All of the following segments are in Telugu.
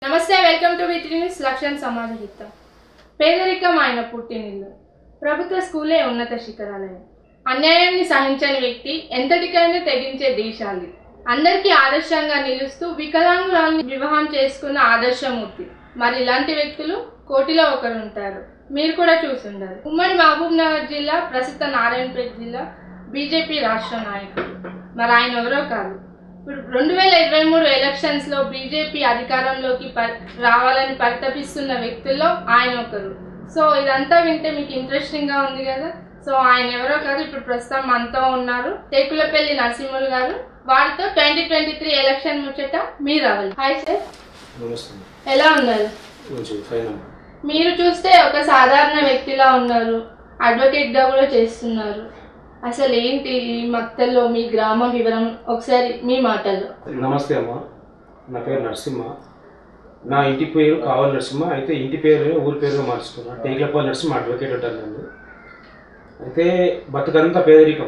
నమస్తే వెల్కమ్ టు విత్రి న్యూస్ లక్ష్యం సమాజ హితం పేదరికం ఆయన పుట్టినిల్లు ప్రభుత్వ స్కూలే ఉన్నత శిఖరాలయం అన్యాయాన్ని సహించని వ్యక్తి ఎంతటికైనా తెగించే దేశాలి అందరికీ ఆదర్శంగా నిలుస్తూ వికలాంగురాల్ని వివాహం చేసుకున్న ఆదర్శమూర్తి మరి ఇలాంటి వ్యక్తులు కోటిలో ఒకరు ఉంటారు మీరు కూడా చూసుండారు ఉమ్మడి మహబూబ్ నగర్ జిల్లా ప్రస్తుత నారాయణపేట జిల్లా బీజేపీ రాష్ట్ర నాయకుడు మరి ఆయన ఎవరో కాదు ఇప్పుడు రెండు వేల ఇరవై మూడు ఎలక్షన్స్ లో బీజేపీ అధికారంలోకి ప- రావాలని పరితపిస్తున్న వ్యక్తుల్లో ఆయన ఒకరు సో ఇదంతా వింటే మీకు ఇంట్రెస్టింగ్ గా ఉంది కదా సో ఆయన ఎవరో కాదు ఇప్పుడు ప్రస్తుతం మనతో ఉన్నారు టేకులపల్లి నరసింహులు గారు వారితో ట్వంటీ ట్వంటీ త్రీ ఎలక్షన్ ముచ్చట మీరు అవ్వాలి హాయ్ సార్ నమస్తే ఎలా ఉన్నారు మంచిది ఫైన్ అమ్మా మీరు చూస్తే ఒక సాధారణ వ్యక్తిలా ఉన్నారు అడ్వకేట్ గా కూడా చేస్తున్నారు అసలు ఏంటి ఈ మక్తల్లో మీ గ్రామ వివరం ఒకసారి మీ మాటల్లో నమస్తే అమ్మా నా పేరు నరసింహ నా ఇంటి పేరు కావాలి నరసింహ అయితే ఇంటి పేరు ఊరి పేరుగా మార్చుకున్నా టేకులపల్లి నరసింహ అడ్వకేట్ ఉంటాను నేను అయితే బతుకంతా పేదరికం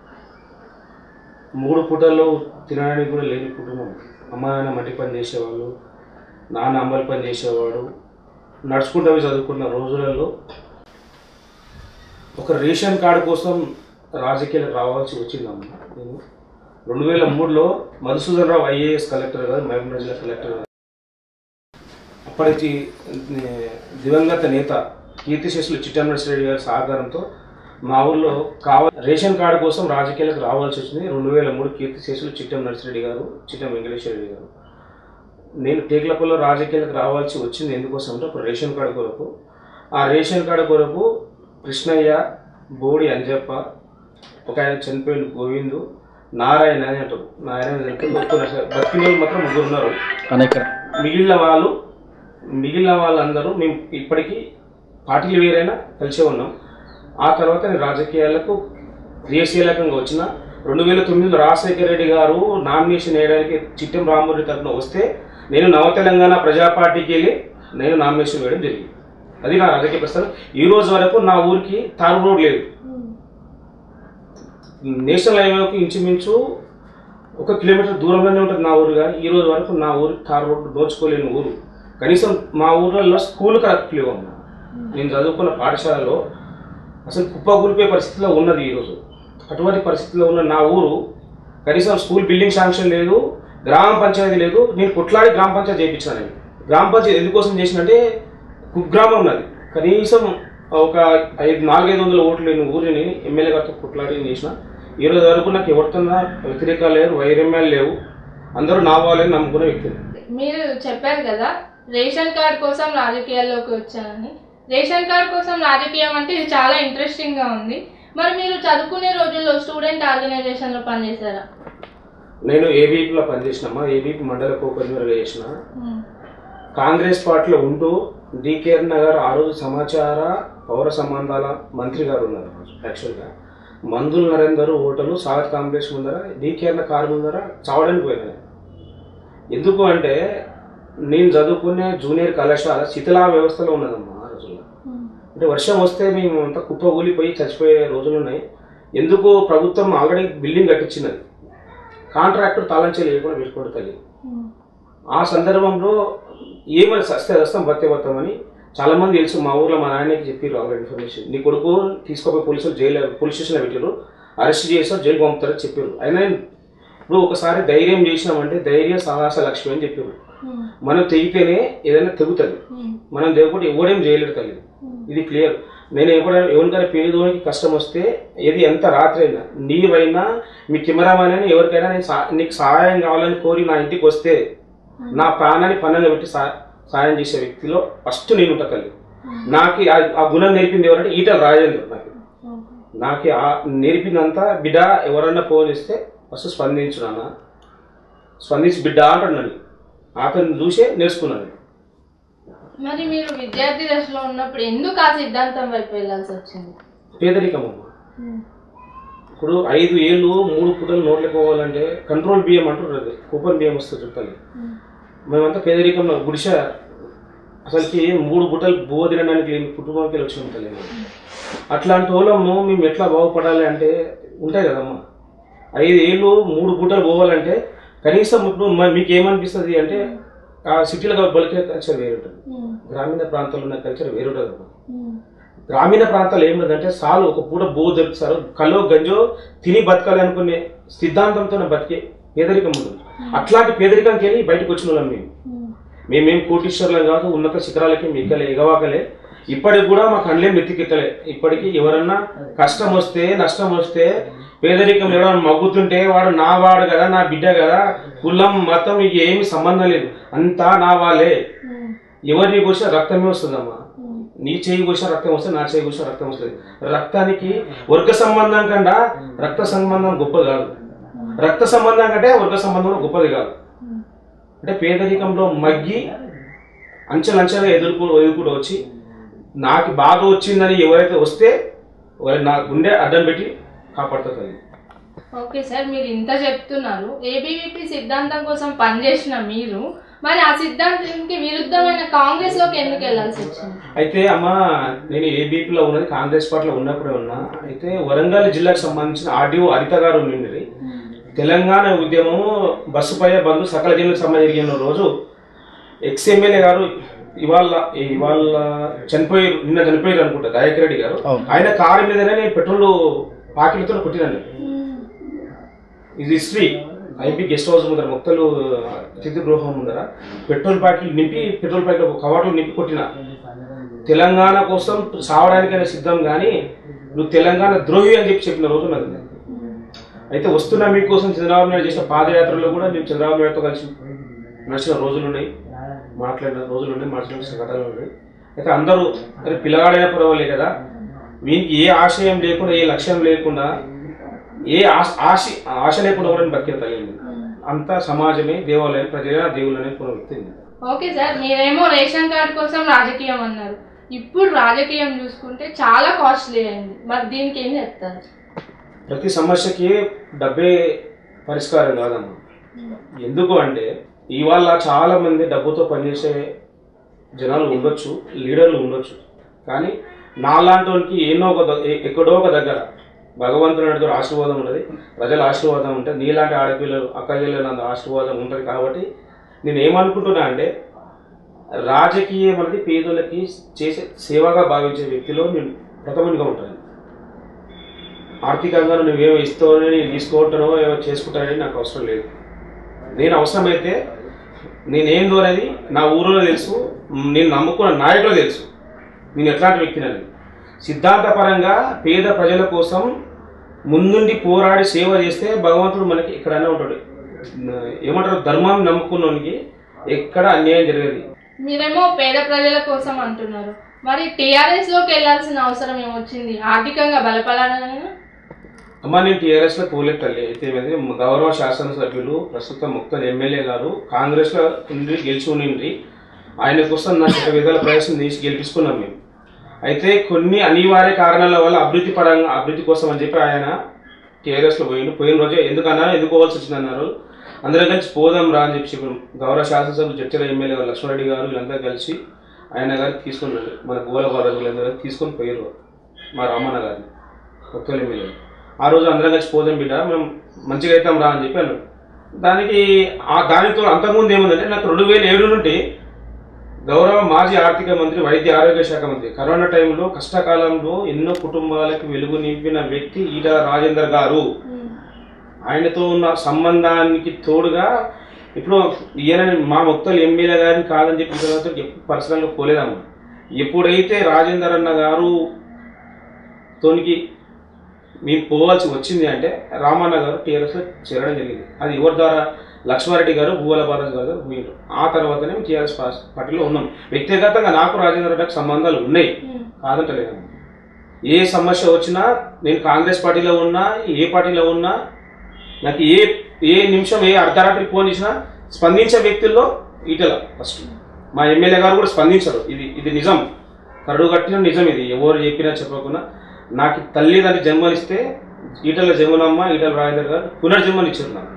మూడు పూటల్లో తినడానికి కూడా లేని కుటుంబం అమ్మ నాన్న మట్టి పని చేసేవాళ్ళు నాన్న అమ్మల పని చేసేవాడు నడుచుకుంటూ పోయి చదువుకున్న రోజులలో ఒక రేషన్ కార్డు కోసం రాజకీయాలకు రావాల్సి వచ్చిందమ్మా నేను రెండు వేల మూడులో మధుసూదన్ రావు ఐఏఎస్ కలెక్టర్ గారు మహబూబ్ జిల్లా కలెక్టర్ గారు అప్పటికి ఏ, దివంగత నేత కీర్తిశేషులు చిట్టనరసిరెడ్డి గారి సహకారంతో మా ఊళ్ళో కావాలి రేషన్ కార్డు కోసం రాజకీయాలకు రావాల్సి వచ్చింది రెండు వేల మూడు కీర్తిశేషులు చిట్టం నరసిరెడ్డి గారు చిట్టం వెంకటేశ్వర రెడ్డి గారు నేను టేక్లపల్లో రాజకీయాలకు రావాల్సి వచ్చింది ఎందుకోసం అంటే ఒక రేషన్ కార్డు కొరకు ఆ రేషన్ కార్డు కొరకు కృష్ణయ్య బోడి అంజప్ప ఒక ఆయన చనిపోయిన గోవిందు నారాయణ అని అంటారు నారాయణ చనిపోయి మొత్తం బతికిన వాళ్ళు మాత్రం ముగ్గురు ఉన్నారు అనేక మిగిలిన వాళ్ళు మిగిలిన వాళ్ళందరూ మేము ఇప్పటికీ పార్టీలు వేరైనా కలిసే ఉన్నాం ఆ తర్వాత నేను రాజకీయాలకు క్రియాశీలకంగా వచ్చిన రెండు వేల తొమ్మిదిలో రాజశేఖర రెడ్డి గారు నామినేషన్ వేయడానికి చిట్టం రామూరి తరఫున వస్తే నేను నవ తెలంగాణ ప్రజా పార్టీకి వెళ్ళి నేను నామినేషన్ వేయడం జరిగింది అది నా రాజకీయ ప్రస్థానం ఈ రోజు వరకు నా ఊరికి తారు రోడ్ లేదు నేషనల్ హైవేకి ఇంచుమించు ఒక కిలోమీటర్ దూరంలోనే ఉంటుంది నా ఊరు కానీ ఈ రోజు వరకు నా ఊరు తార్ రోడ్డు దోచుకోలేని ఊరు కనీసం మా ఊర్లలో స్కూల్ కరెక్ట్ లేవు అమ్మా నేను చదువుకున్న పాఠశాలలో అసలు కుప్పకూలిపోయే పరిస్థితిలో ఉన్నది ఈరోజు అటువంటి పరిస్థితిలో ఉన్న నా ఊరు కనీసం స్కూల్ బిల్డింగ్ శాంక్షన్ లేదు గ్రామ పంచాయతీ లేదు నేను కొట్లాడి గ్రామ పంచాయతీ చేయించాను నేను గ్రామ పంచాయతీ ఎందుకోసం చేసినంటే కుగ్రామం ఉన్నది కనీసం ఒక ఐదు నాలుగైదు వందల ఓట్లు లేని ఊరిని ఎమ్మెల్యే గారితో కొట్లాడి నేను చేసిన ఈ రోజు వరకు నాకు ఎవరితోనా వ్యతిరేకాలు లేవు వైరమ్యాలు లేవు అందరూ నా వాళ్ళని నమ్ముకునే వ్యక్తులు మీరు చెప్పారు కదా రేషన్ కార్డ్ కోసం రాజకీయాల్లోకి వచ్చానని రేషన్ కార్డ్ కోసం రాజకీయం అంటే ఇది చాలా ఇంట్రెస్టింగ్ గా ఉంది మరి మీరు చదువుకునే రోజుల్లో స్టూడెంట్ ఆర్గనైజేషన్ లో పనిచేశారా నేను ఏబీపీలో పనిచేసినమ్మా ఏబీపీ మండల కోపన్వర్గా చేసిన కాంగ్రెస్ పార్టీలో ఉంటూ డికేఆర్ నగర్ ఆ రోజు సమాచార పౌర సంబంధాల మంత్రి గారు ఉన్నారు యాక్చువల్గా మందుల నరేందర్ హోటల్ సాగర్ కాంప్లెక్స్ ముందర డికేఆర్ కారు ముందర చావడానికి పోయినా ఎందుకు అంటే నేను చదువుకునే జూనియర్ కళాశాల శిథిలా వ్యవస్థలో ఉన్నదమ్మా ఆ రోజుల్లో అంటే వర్షం వస్తే మేము అంతా కుప్పగూలిపోయి చచ్చిపోయే రోజులు ఉన్నాయి ఎందుకు ప్రభుత్వం ఆల్రెడీ బిల్డింగ్ కట్టించినది కాంట్రాక్టర్ తాళం చెల్లి లేకుండా పెట్టుకోవడం తల్లి ఆ సందర్భంలో ఏమైనా సస్తే వస్తాం బతే పోతామని చాలా మంది తెలుసు మా ఊర్లో మా నాయనకి చెప్పారు ఆల్రెడీ ఇన్ఫర్మేషన్ నీ కొడుకు తీసుకోపోయి పోలీసులు జైలు పోలీస్ స్టేషన్లో పెట్టారు అరెస్ట్ చేసారు జైలు పంపుతారని చెప్పారు అయినా ఇప్పుడు ఒకసారి ధైర్యం చేసినామంటే ధైర్య సాహస లక్ష్మి అని చెప్పారు మనం తెగితేనే ఏదైనా తెగుతుంది మనం తెగకుండా ఎవడేం చేయలేడు తల్లి ఇది క్లియర్ నేను ఎప్పుడైనా ఎవరికైనా పేదోనికి కష్టం వస్తే ఏది ఎంత రాత్రి అయినా నీవైనా మీ కెమెరామెన్ అయినా ఎవరికైనా నేను సా- నీకు సహాయం కావాలని కోరి నా ఇంటికి వస్తే నా ప్రాణాన్ని పన్నెండు పెట్టి సా- సాయం చేసే వ్యక్తిలో ఫస్ట్ నేను ఉంటా తల్లి నాకు ఆ- ఆ గుణం నేర్పింది ఎవరంటే ఈటల రాజేంద్ర నాకు నాకు ఆ నేర్పిందంతా బిడ్డ ఎవరన్నా ఫోన్ ఇస్తే ఫస్ట్ స్పందించు నాన్న స్పందించి బిడ్డ అంటున్నాను అతను చూసే నేర్చుకున్నాను మరి మీరు విద్యార్థి దశలో ఉన్నప్పుడు ఎందుకు ఆ సిద్ధాంతం వైపు వెళ్ళాల్సి వచ్చింది పేదరికం అమ్మ ఇప్పుడు ఐదు ఏళ్ళు మూడు పూటలు నోట్లకు పోవాలంటే కంట్రోల్ బియ్యం అంటారు అది కూపన్ బియ్యం వస్తుంది చెప్పాలి మేమంతా పేదరికంలో గుడిస అసలుకి మూడు బుట్టలు బువ్వ తినడానికి లేని కుటుంబానికి వెళ్ళి వచ్చి ఉంటాం అట్లాంటి వాళ్ళము మేము ఎట్లా బాగుపడాలి అంటే ఉంటాయి కదమ్మా ఐదు ఏళ్ళు మూడు పూటలు పోవాలంటే కనీసం ఇప్పుడు మ- మీకు ఏమనిపిస్తుంది అంటే ఆ సిటీలో బలికే కల్చర్ వేరు ఉంటుంది గ్రామీణ ప్రాంతాల్లో ఉన్న కల్చర్ వేరు ఉంటుంది అమ్మా. గ్రామీణ ప్రాంతాలు ఏముంటుందంటే సాలు ఒక పూట బో దొరుకుతారు కలో గంజో తిని బతకాలి అనుకునే సిద్ధాంతంతో బతికే పేదరికం ఉంటుంది అట్లాంటి పేదరికంకి వెళ్ళి బయటకు వచ్చిన వాళ్ళం మేము మేమేం కోటీశ్వరులం కాదు ఉన్నత శిఖరాలకి మిక్కలే ఎగవాకలే ఇప్పటికి కూడా మాకు అండ్లేం నెత్తికెక్కలే ఇప్పటికి ఎవరన్నా కష్టం వస్తే నష్టం వస్తే పేదరికం ఎవరైనా మగ్గుతుంటే వాడు నా వాడు కదా నా బిడ్డ కదా కులం మతం ఇక ఏమి సంబంధం లేదు అంతా నా వాళ్ళే ఎవరిని కోసినా రక్తమే వస్తుందమ్మా నీ చేయి కోసిన రక్తం వస్తే నా చేయి కోసిన రక్తం వస్తుంది రక్తానికి వర్గ సంబంధం కన్నా రక్త సంబంధం గొప్ప కాదు రక్త సంబంధం కంటే వర్గ సంబంధం గొప్పది కాదు అంటే పేదరికంలో మగ్గి అంచెలంచెలుగా ఎదుర్కొ ఎదుర్కొంటూ వచ్చి నాకు బాధ వచ్చిందని ఎవరైతే వస్తే వారి నా గుండె అడ్డం పెట్టి కాపాడుతుంది ఓకే సార్ మీరు ఇంత చెప్తున్నారు ఏబీవీపీ సిద్ధాంతం కోసం పనిచేసిన మీరు మరి ఆ సిద్ధాంతానికి విరుద్ధమైన కాంగ్రెస్ లోకి ఎందుకు వెళ్ళాల్సి వచ్చింది అయితే అమ్మ నేను ఏబీపీలో ఉన్నది కాంగ్రెస్ పార్టీలో ఉన్నప్పుడే ఉన్నా అయితే వరంగల్ జిల్లాకు సంబంధించిన ఆర్డీఓ హరిత గారు ఉండింది తెలంగాణ ఉద్యమము బస్సుపై బంధు సకల జిల్లాకు సంబంధించిన రోజు ఎక్స్ ఎమ్మెల్యే గారు ఇవాళ ఇవాళ చనిపోయి నిన్న చనిపోయారు అనుకుంటా దయాకర్ రెడ్డి గారు ఆయన కారు మీదనే నేను పెట్రోల్ పాకెట్లతో కొట్టినాను ఇది హిస్టరీ ఐపీ గెస్ట్ హౌస్ ముందర మొక్కలు అతిథి గృహం ముందర పెట్రోల్ ప్యాకెట్లు నింపి పెట్రోల్ ప్యాకెట్ కవర్లు నింపి కొట్టిన తెలంగాణ కోసం సావడానికైనా సిద్ధం కానీ నువ్వు తెలంగాణ ద్రోహి అని చెప్పి చెప్పిన రోజు ఉన్నది అయితే వస్తున్న మీకోసం చంద్రబాబు నాయుడు చేసిన పాదయాత్రలో కూడా మేము చంద్రబాబు నాయుడుతో కలిసి నడిచిన రోజులు ఉన్నాయి మాట్లాడిన రోజులు ఉన్నాయి మాట్లాడిన సంఘటనలు ఉన్నాయి అయితే అందరూ అరే పిల్లగాడైనా పర్వాలే కదా వీనికి ఏ ఆశయం లేకుండా ఏ లక్ష్యం లేకుండా ఏ ఆశ ఆశ ఆశ లేకుండా కూడా బతికే తల్లి అంతా సమాజమే దేవాలయం ప్రజల దేవుళ్ళనే కొన్ని వ్యక్తి ఓకే సార్ మీరేమో రేషన్ కార్డు కోసం రాజకీయం అన్నారు ఇప్పుడు రాజకీయం చూసుకుంటే చాలా కాస్ట్లీ అయింది మరి దీనికి ఏం చెప్తారు ప్రతి సమస్యకి డబ్బే పరిష్కారం కాదమ్మా ఎందుకు అంటే ఇవాళ చాలా మంది డబ్బుతో పనిచేసే జనాలు ఉండొచ్చు లీడర్లు ఉండొచ్చు కానీ నాలాంటి వానికి ఎన్నో ఒక ద- ఎ- ఎక్కడో ఒక దగ్గర భగవంతుని దగ్గర ఆశీర్వాదం ఉన్నది ప్రజల ఆశీర్వాదం ఉంటుంది నీలాంటి ఆడపిల్లలు అక్క చెల్లెలంత ఆశీర్వాదం ఉంటుంది కాబట్టి నేను ఏమనుకుంటున్నా అంటే రాజకీయం అనేది పేదలకి చేసే సేవగా భావించే వ్యక్తిలో నేను ప్రథమంగా ఉంటాను ఆర్థికంగా నువ్వేమో ఇస్తావని నేను తీసుకోవటనో ఏమో చేసుకుంటానని నాకు అవసరం లేదు నేను అవసరమైతే నేనేందో అనేది నా ఊరిలో తెలుసు నేను నమ్ముకున్న నాయకులు తెలుసు నేను ఎట్లాంటి వ్యక్తినని సిద్ధాంతపరంగా పేద ప్రజల కోసం ముందుండి పోరాడి సేవ చేస్తే భగవంతుడు మనకి ఎక్కడైనా ఉంటాడు ఏమంటారు ధర్మం నమ్ముకున్నోనికి ఎక్కడ అన్యాయం జరగదు మీరేమో పేద ప్రజల కోసం అంటున్నారు మరి టీఆర్ఎస్ లోకి వెళ్ళాల్సిన అవసరం ఏమొచ్చింది ఆర్థికంగా బలపడాలని అమ్మ నేను టీఆర్ఎస్ లో పోలేదు తల్లి అయితే ఏమైంది గౌరవ శాసనసభ్యులు ప్రస్తుతం ముక్తల్ ఎమ్మెల్యే గారు కాంగ్రెస్ లో ఉండి గెలిచి ఉండి ఆయన కోసం నా ఒక విధాల ప్రయత్నం చేసి గెలిపించుకున్నాం మేము అయితే కొన్ని అనివార్య కారణాల వల్ల అభివృద్ధి పరంగా అభివృద్ధి కోసం అని చెప్పి ఆయన టీఆర్ఎస్ లో పోయిండు పోయిన రోజే ఎందుకన్నారు ఎందుకు పోవాల్సి వచ్చింది అన్నారు అందరం కలిసి పోదాం రా అని చెప్పి చెప్పారు గౌరవ శాసనసభ్యులు చర్చల ఎమ్మెల్యే గారు లక్ష్మారెడ్డి గారు వీళ్ళంతా కలిసి ఆయన గారు తీసుకున్నారు మన గోల బాలాజీ వీళ్ళందరూ తీసుకొని పోయారు మా రామన్న గారిని కొత్తలు ఎమ్మెల్యే గారు. ఆ రోజు అందరం కలిసి పోదాం బిడ్డ మేము మంచిగా అవుతాం రా అని చెప్పి అన్నాడు దానికి ఆ దానితో అంతకుముందు ఏముందంటే నాకు రెండు వేల ఏడు నుండి గౌరవ మాజీ ఆర్థిక మంత్రి వైద్య ఆరోగ్య శాఖ మంత్రి కరోనా టైంలో కష్టకాలంలో ఎన్నో కుటుంబాలకు వెలుగు నింపిన వ్యక్తి ఈటల రాజేందర్ గారు ఆయనతో ఉన్న సంబంధానికి తోడుగా ఇప్పుడు ఈయన మా మొత్తం ఎమ్మెల్యే గారిని కాదని చెప్పి తర్వాత ఎప్పుడు పర్సనల్గా పోలేదమ్మా ఎప్పుడైతే రాజేందర్ అన్న గారు తోనికి మేము పోవాల్సి వచ్చింది అంటే రామన్న గారు టీఆర్ఎస్లో చేరడం జరిగింది అది ఎవరి ద్వారా లక్ష్మారెడ్డి గారు భూవల బాలాజీ గారు పోయినారు ఆ తర్వాతనే మేము టీఆర్ఎస్ పార్టీలో ఉన్నాం వ్యక్తిగతంగా నాకు రాజేందర్ రెడ్డికి సంబంధాలు ఉన్నాయి కాదంటలేదు ఏ సమస్య వచ్చినా నేను కాంగ్రెస్ పార్టీలో ఉన్నా ఏ పార్టీలో ఉన్నా నాకు ఏ ఏ నిమిషం ఏ అర్ధరాత్రి ఫోన్ ఇచ్చినా స్పందించే వ్యక్తుల్లో ఈటల ఫస్ట్ మా ఎమ్మెల్యే గారు కూడా స్పందించరు ఇది ఇది నిజం కరుడు కట్టిన నిజం ఇది ఎవరు చెప్పినా చెప్పకుండా నాకు తల్లిదండ్రి జన్మనిస్తే ఈటల జమునమ్మ ఈటల రాజేందర్ గారు పునర్జన్మనిచ్చారు నాకు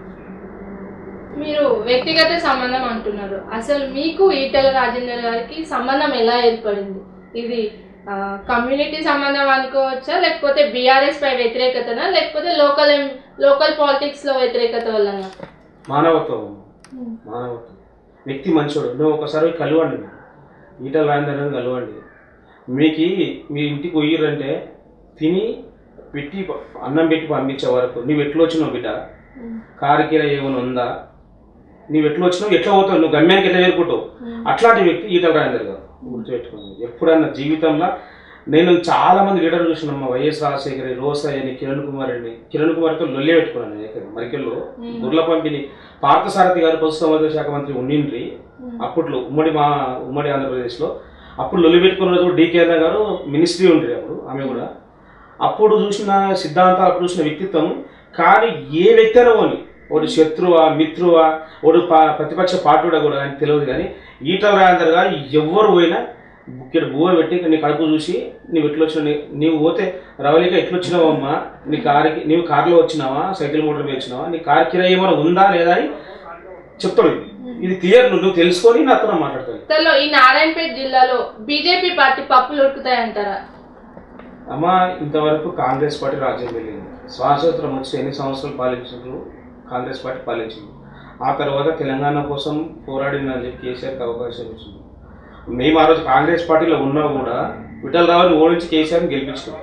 మీరు వ్యక్తిగత సంబంధం అంటున్నారు అసలు మీకు ఈటల రాజేందర్ గారికి సంబంధం ఎలా ఏర్పడింది ఇది ఆ, కమ్యూనిటీ సంబంధం అనుకోవచ్చా లేకపోతే బీఆర్ఎస్ పై వ్యతిరేకతనా లేకపోతే లోకల్ ఎం- లోకల్ పాలిటిక్స్ లో వ్యతిరేకత వలన మానవత్వం మానవత్వం వ్యక్తి మంచోడు నువ్వు ఒకసారి పోయి కలవండి మీరు. ఈటల రాజేందర్ గారిని కలవండి మీకు మీ ఇంటికి పోయిర్రంటే తిని పెట్టి అన్నం పెట్టి పంపించే వరకు నువ్వు ఎట్లా వచ్చినావు బిడ్డ కారు కిరా ఏమైనా ఉందా నువ్వు ఎట్లా వచ్చినావు ఎట్లా పోతావు నువ్వు గమ్యానికి ఎట్లా చేరుకుంటావు అట్లాంటి వ్యక్తి ఈటల రాజేందర్ గారు గుర్తుపెట్టుకోండి ఎప్పుడన్నా జీవితంలో నేను చాలా మంది లీడర్లు చూసినమ్మా వైఎస్ రాజశేఖర్ రోసయ్యని కిరణ్ కుమార్ రెడ్డి కిరణ్ కుమార్తో లొల్లే పెట్టుకున్నాను ఏకంగా మరికెల్లో గుర్ల పంపిణీ పార్థసారథి గారు పశు సంవర్ధన శాఖ మంత్రి ఉండిండ్రి అప్పట్లో ఉమ్మడి మా ఉమ్మడి ఆంధ్రప్రదేశ్లో అప్పుడు లొల్లి పెట్టుకున్న రోజు డీకే అన్న గారు మినిస్ట్రీ ఉండ్రి అప్పుడు ఆమె కూడా అప్పుడు చూసిన సిద్ధాంతాలు అప్పుడు చూసిన వ్యక్తిత్వం కానీ ఏ వ్యక్తి అయినా పోని ఒకటి శత్రువా మిత్రువా ఒకడు పా- ప్రతిపక్ష పార్టీడా కూడా అని తెలియదు కానీ ఈటల రాజేందర్ గారు ఎవరు పోయినా ఇక్కడ బువ్వ పెట్టి నీ కడుపు చూసి నీవు ఎట్లా వచ్చినావు నీ- నీవు పోతే రవలిక ఎట్లా వచ్చినావు అమ్మా నీ కారుకి నీవు కారులో వచ్చినావా సైకిల్ మోటార్ మీద వచ్చినావా నీ కార్ కిరాయి ఏమైనా ఉందా లేదా అని చెప్తాడు ఇది. ఇది క్లియర్ నువ్వు తెలుసుకొని నాతో మాట్లాడతాను అసలు ఈ నారాయణపేట జిల్లాలో బీజేపీ పార్టీ పప్పులు ఉడుకుతాయంటారా అమ్మ ఇంతవరకు కాంగ్రెస్ పార్టీ రాజ్యం వెళ్ళింది స్వాతంత్రం వచ్చి ఎన్ని సంవత్సరాలు పాలించారు కాంగ్రెస్ పార్టీ పాలించింది ఆ తర్వాత తెలంగాణ కోసం పోరాడిన చెప్పి కేసీఆర్కి అవకాశం ఇచ్చింది మేము ఆ రోజు కాంగ్రెస్ పార్టీలో ఉన్నా కూడా విఠల్ రావుని ఓడించి కేసీఆర్ని గెలిపించాం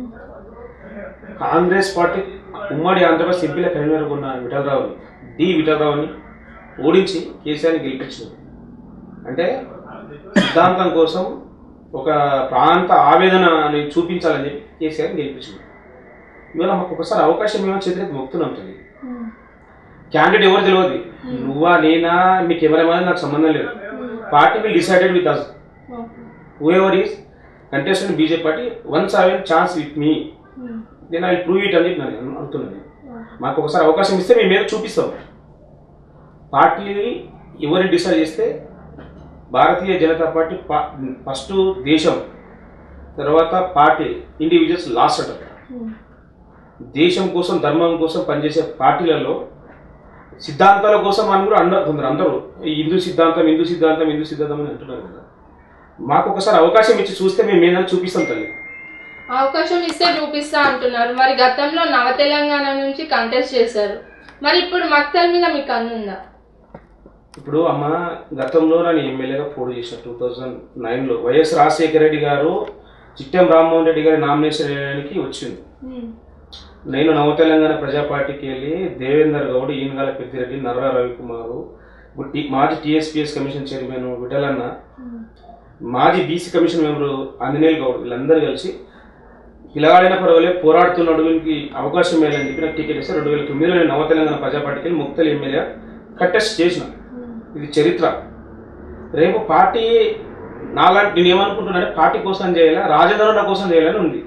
కాంగ్రెస్ పార్టీ ఉమ్మడి ఆంధ్రప్రదేశ్ ఎంపీల కన్వీనర్గా ఉన్న విఠల్ రావుని డి విఠల్ రావుని ఓడించి కేసీఆర్ని గెలిపించింది అంటే సిద్ధాంతం కోసం ఒక ప్రాంత ఆవేదనని చూపించాలని చెప్పి కేసీఆర్ని గెలిపించింది ఇవాళ మాకు ఒకసారి అవకాశం ఏమో చేతికి మొక్కుతున్నాం తల్లి క్యాండిడేట్ ఎవరు తెలియదు నువ్వా నేనా మీకు ఎవరేమైనా నాకు సంబంధం లేదు party will decided with us whoever is contestant BJP party once I chance with me నేను ఐ ప్రూవ్ ఇట్ అని చెప్పి నేను అనుకున్నాను మాకు ఒకసారి అవకాశం ఇస్తే మేము మీద చూపిస్తాం పార్టీని ఎవరిని డిసైడ్ చేస్తే భారతీయ జనతా పార్టీ పా- ఫస్ట్ దేశం తర్వాత పార్టీ ఇండివిజువల్స్ లాస్ట్ అంటారు దేశం కోసం ధర్మం కోసం పనిచేసే పార్టీలలో సిద్ధాంతాల కోసం అని కూడా అందరు కొందరు అందరూ ఈ హిందూ సిద్ధాంతం హిందూ సిద్ధాంతం హిందూ సిద్ధాంతం అని అంటున్నారు కదా మాకు ఒకసారి అవకాశం ఇచ్చి చూస్తే మేము ఏదైనా చూపిస్తాం తల్లి అవకాశం ఇస్తే చూపిస్తా అంటున్నారు మరి గతంలో నవ తెలంగాణ నుంచి కంటెస్ట్ చేశారు మరి ఇప్పుడు మక్తల్ మీద మీకు అందుందా ఇప్పుడు అమ్మ గతంలో నేను ఎమ్మెల్యేగా పోటీ చేసిన టూ థౌజండ్ నైన్లో వైఎస్ రాజశేఖర రెడ్డి గారు చిట్టెం రామ్మోహన్ రెడ్డి గారి నామినేషన్ వేయడానికి వచ్చింది నేను నవ తెలంగాణ ప్రజా పార్టీకి వెళ్ళి దేవేందర్ గౌడ్ ఈనగాల పెద్దిరెడ్డి నర్రా రవికుమారు ఇప్పుడు టి- మాజీ టీఎస్పీఎస్ కమిషన్ చైర్మన్ విఠలన్న మాజీ BC commission member Anjaneyulu Goud వీళ్ళందరూ కలిసి పిలగాడైన పర్వాలే పోరాడుతున్నాడు వీనికి అవకాశం ఇవ్వాలని చెప్పి నాకు టికెట్ ఇస్తే రెండు వేల తొమ్మిదిలో నేను నవ తెలంగాణ ప్రజా పార్టీకి వెళ్ళి ముక్తలి ఎమ్మెల్యే కంటెస్ట్ చేసిన ఇది చరిత్ర రేపు పార్టీ నాలాంటి నేను ఏమనుకుంటున్నానంటే పార్టీ కోసం చేయాలా రాజధానుల కోసం చేయాలని ఉంది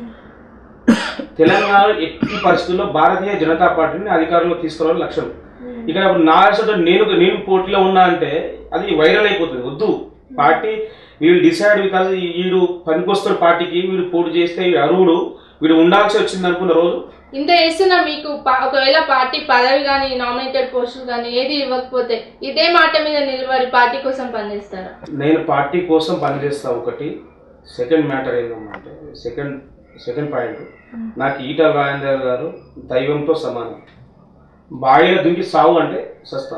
తెలంగాణ ఎట్టి పరిస్థితుల్లో భారతీయ జనతా పార్టీని అధికారంలో తీసుకురావాలని లక్ష్యం ఇక్కడ ఇప్పుడు నా అసలు నేను నేను పోటీలో ఉన్నా అంటే అది వైరల్ అయిపోతుంది వద్దు పార్టీ వీళ్ళు డిసైడ్ బికాజ్ వీడు పనికొస్తాడు పార్టీకి వీడు పోటీ చేస్తే వీడు అరువుడు వీడు ఉండాల్సి వచ్చింది అనుకున్న రోజు ఇంత చేస్తున్నా మీకు పా- ఒకవేళ పార్టీ పదవి కానీ నామినేటెడ్ పోస్టులు కానీ ఏది ఇవ్వకపోతే ఇదే మాట మీద నిలబడి పార్టీ కోసం పనిచేస్తారా నేను పార్టీ కోసం పనిచేస్తా ఒకటి సెకండ్ మ్యాటర్ ఏంటంటే సెకండ్ సెకండ్ పాయింట్ నాకు ఈటల రాజేందర్ గారు దైవంతో సమానం బాయిలో దుంకి సావు అంటే సస్తా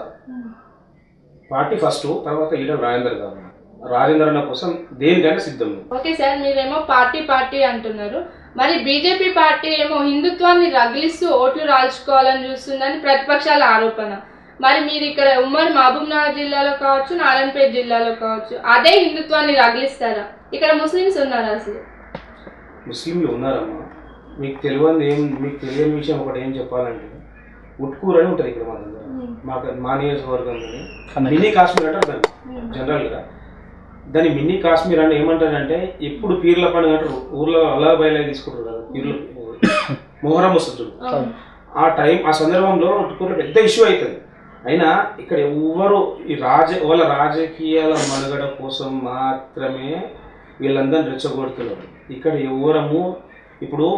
పార్టీ ఫస్ట్ తర్వాత ఈటల రాజేందర్ గారు రాజేందర్ అన్న కోసం దేనికైనా సిద్ధం నేను. ఓకే సార్ మీరేమో పార్టీ పార్టీ అంటున్నారు మరి బీజేపీ పార్టీ ఏమో హిందుత్వాన్ని రగిలిస్తూ ఓట్లు రాల్చుకోవాలని చూస్తుందని ప్రతిపక్షాల ఆరోపణ మరి మీరు ఇక్కడ ఉమ్మడి మహబూబ్ నగర్ జిల్లాలో కావచ్చు నారాయణపేట జిల్లాలో కావచ్చు అదే హిందుత్వాన్ని రగిలిస్తారా ఇక్కడ ముస్లిమ్స్ ఉన్నారా అసలు ముస్లింలు ఉన్నారమ్మా మీకు తెలియని ఏం మీకు తెలియని విషయం ఒకటి ఏం చెప్పాలంటే ఉట్కూరు అని ఉంటుంది ఇక్కడ మా దగ్గర మాకు మా నియోజకవర్గంలోనే మినీ కాశ్మీర్ అంటారు దాన్ని జనరల్గా దాన్ని మినీ కాశ్మీర్ అని ఏమంటారంటే ఎప్పుడు పీర్ల పండుగ అంటారు ఊర్లో అలా బయలు తీసుకుంటారు కదా పీర్లు మొహరం వస్తుంది చూడు. ఆ టైం ఆ సందర్భంలో ఉట్కూరు పెద్ద ఇష్యూ అవుతుంది అయినా ఇక్కడ ఎవ్వరు ఈ రాజ వాళ్ళ రాజకీయాల మనుగడ కోసం మాత్రమే వీళ్ళందరిని రెచ్చగొడుతున్నారు ఇక్కడ ఎవ్వరము ఇప్పుడు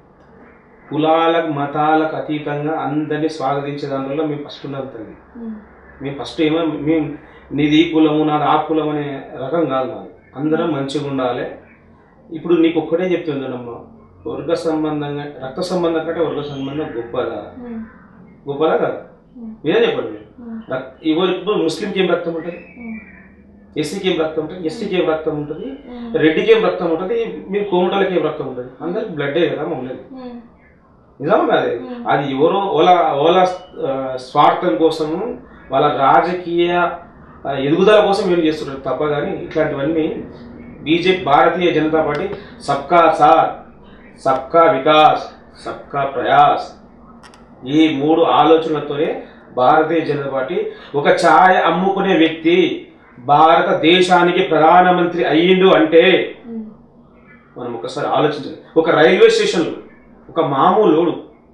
కులాలకు మతాలకు అతీతంగా అందరినీ స్వాగతించే దానివల్ల మేము ఫస్ట్ ఉన్నాం తల్లి మేము ఫస్ట్ ఏమో మేము నీది ఈ కులము నాది ఆ కులం అనే రకం కాదు మాది అందరం మంచిగా ఉండాలి ఇప్పుడు నీకు ఒక్కటే చెప్తుందమ్మా వర్గ సంబంధంగా రక్త సంబంధం కంటే వర్గ సంబంధం గొప్పదా గొప్పదా కదా మీరే చెప్పండి మీరు రక్- ఇగో ఇప్పుడు ముస్లింకి ఏం రక్తం ఉంటుంది ఎస్సీకి ఏం రక్తం ఉంటుంది ఎస్టీకి ఏం రక్తం ఉంటుంది రెడ్డికి ఏం రక్తం ఉంటుంది మీరు కోమటలకి ఏం రక్తం ఉంటుంది అందరికి బ్లడ్డే కదా ఉండేది నిజమా కాదు అది ఎవరో ఓలా ఓలా ఆ, స్వార్థం కోసము వాళ్ళ రాజకీయ ఆ, ఎదుగుదల కోసం ఏం చేస్తున్నారు తప్ప కానీ ఇట్లాంటివన్నీ బీజేపీ భారతీయ జనతా పార్టీ సబ్కా సాత్ సబ్కా వికాస్ సబ్కా ప్రయాస్ ఈ మూడు ఆలోచనలతోనే భారతీయ జనతా పార్టీ ఒక ఛాయ అమ్ముకునే వ్యక్తి భారతదేశానికి ప్రధానమంత్రి అయ్యిండు అంటే మనం ఒకసారి ఆలోచించాలి ఒక రైల్వే స్టేషన్లో ఒక మామూలు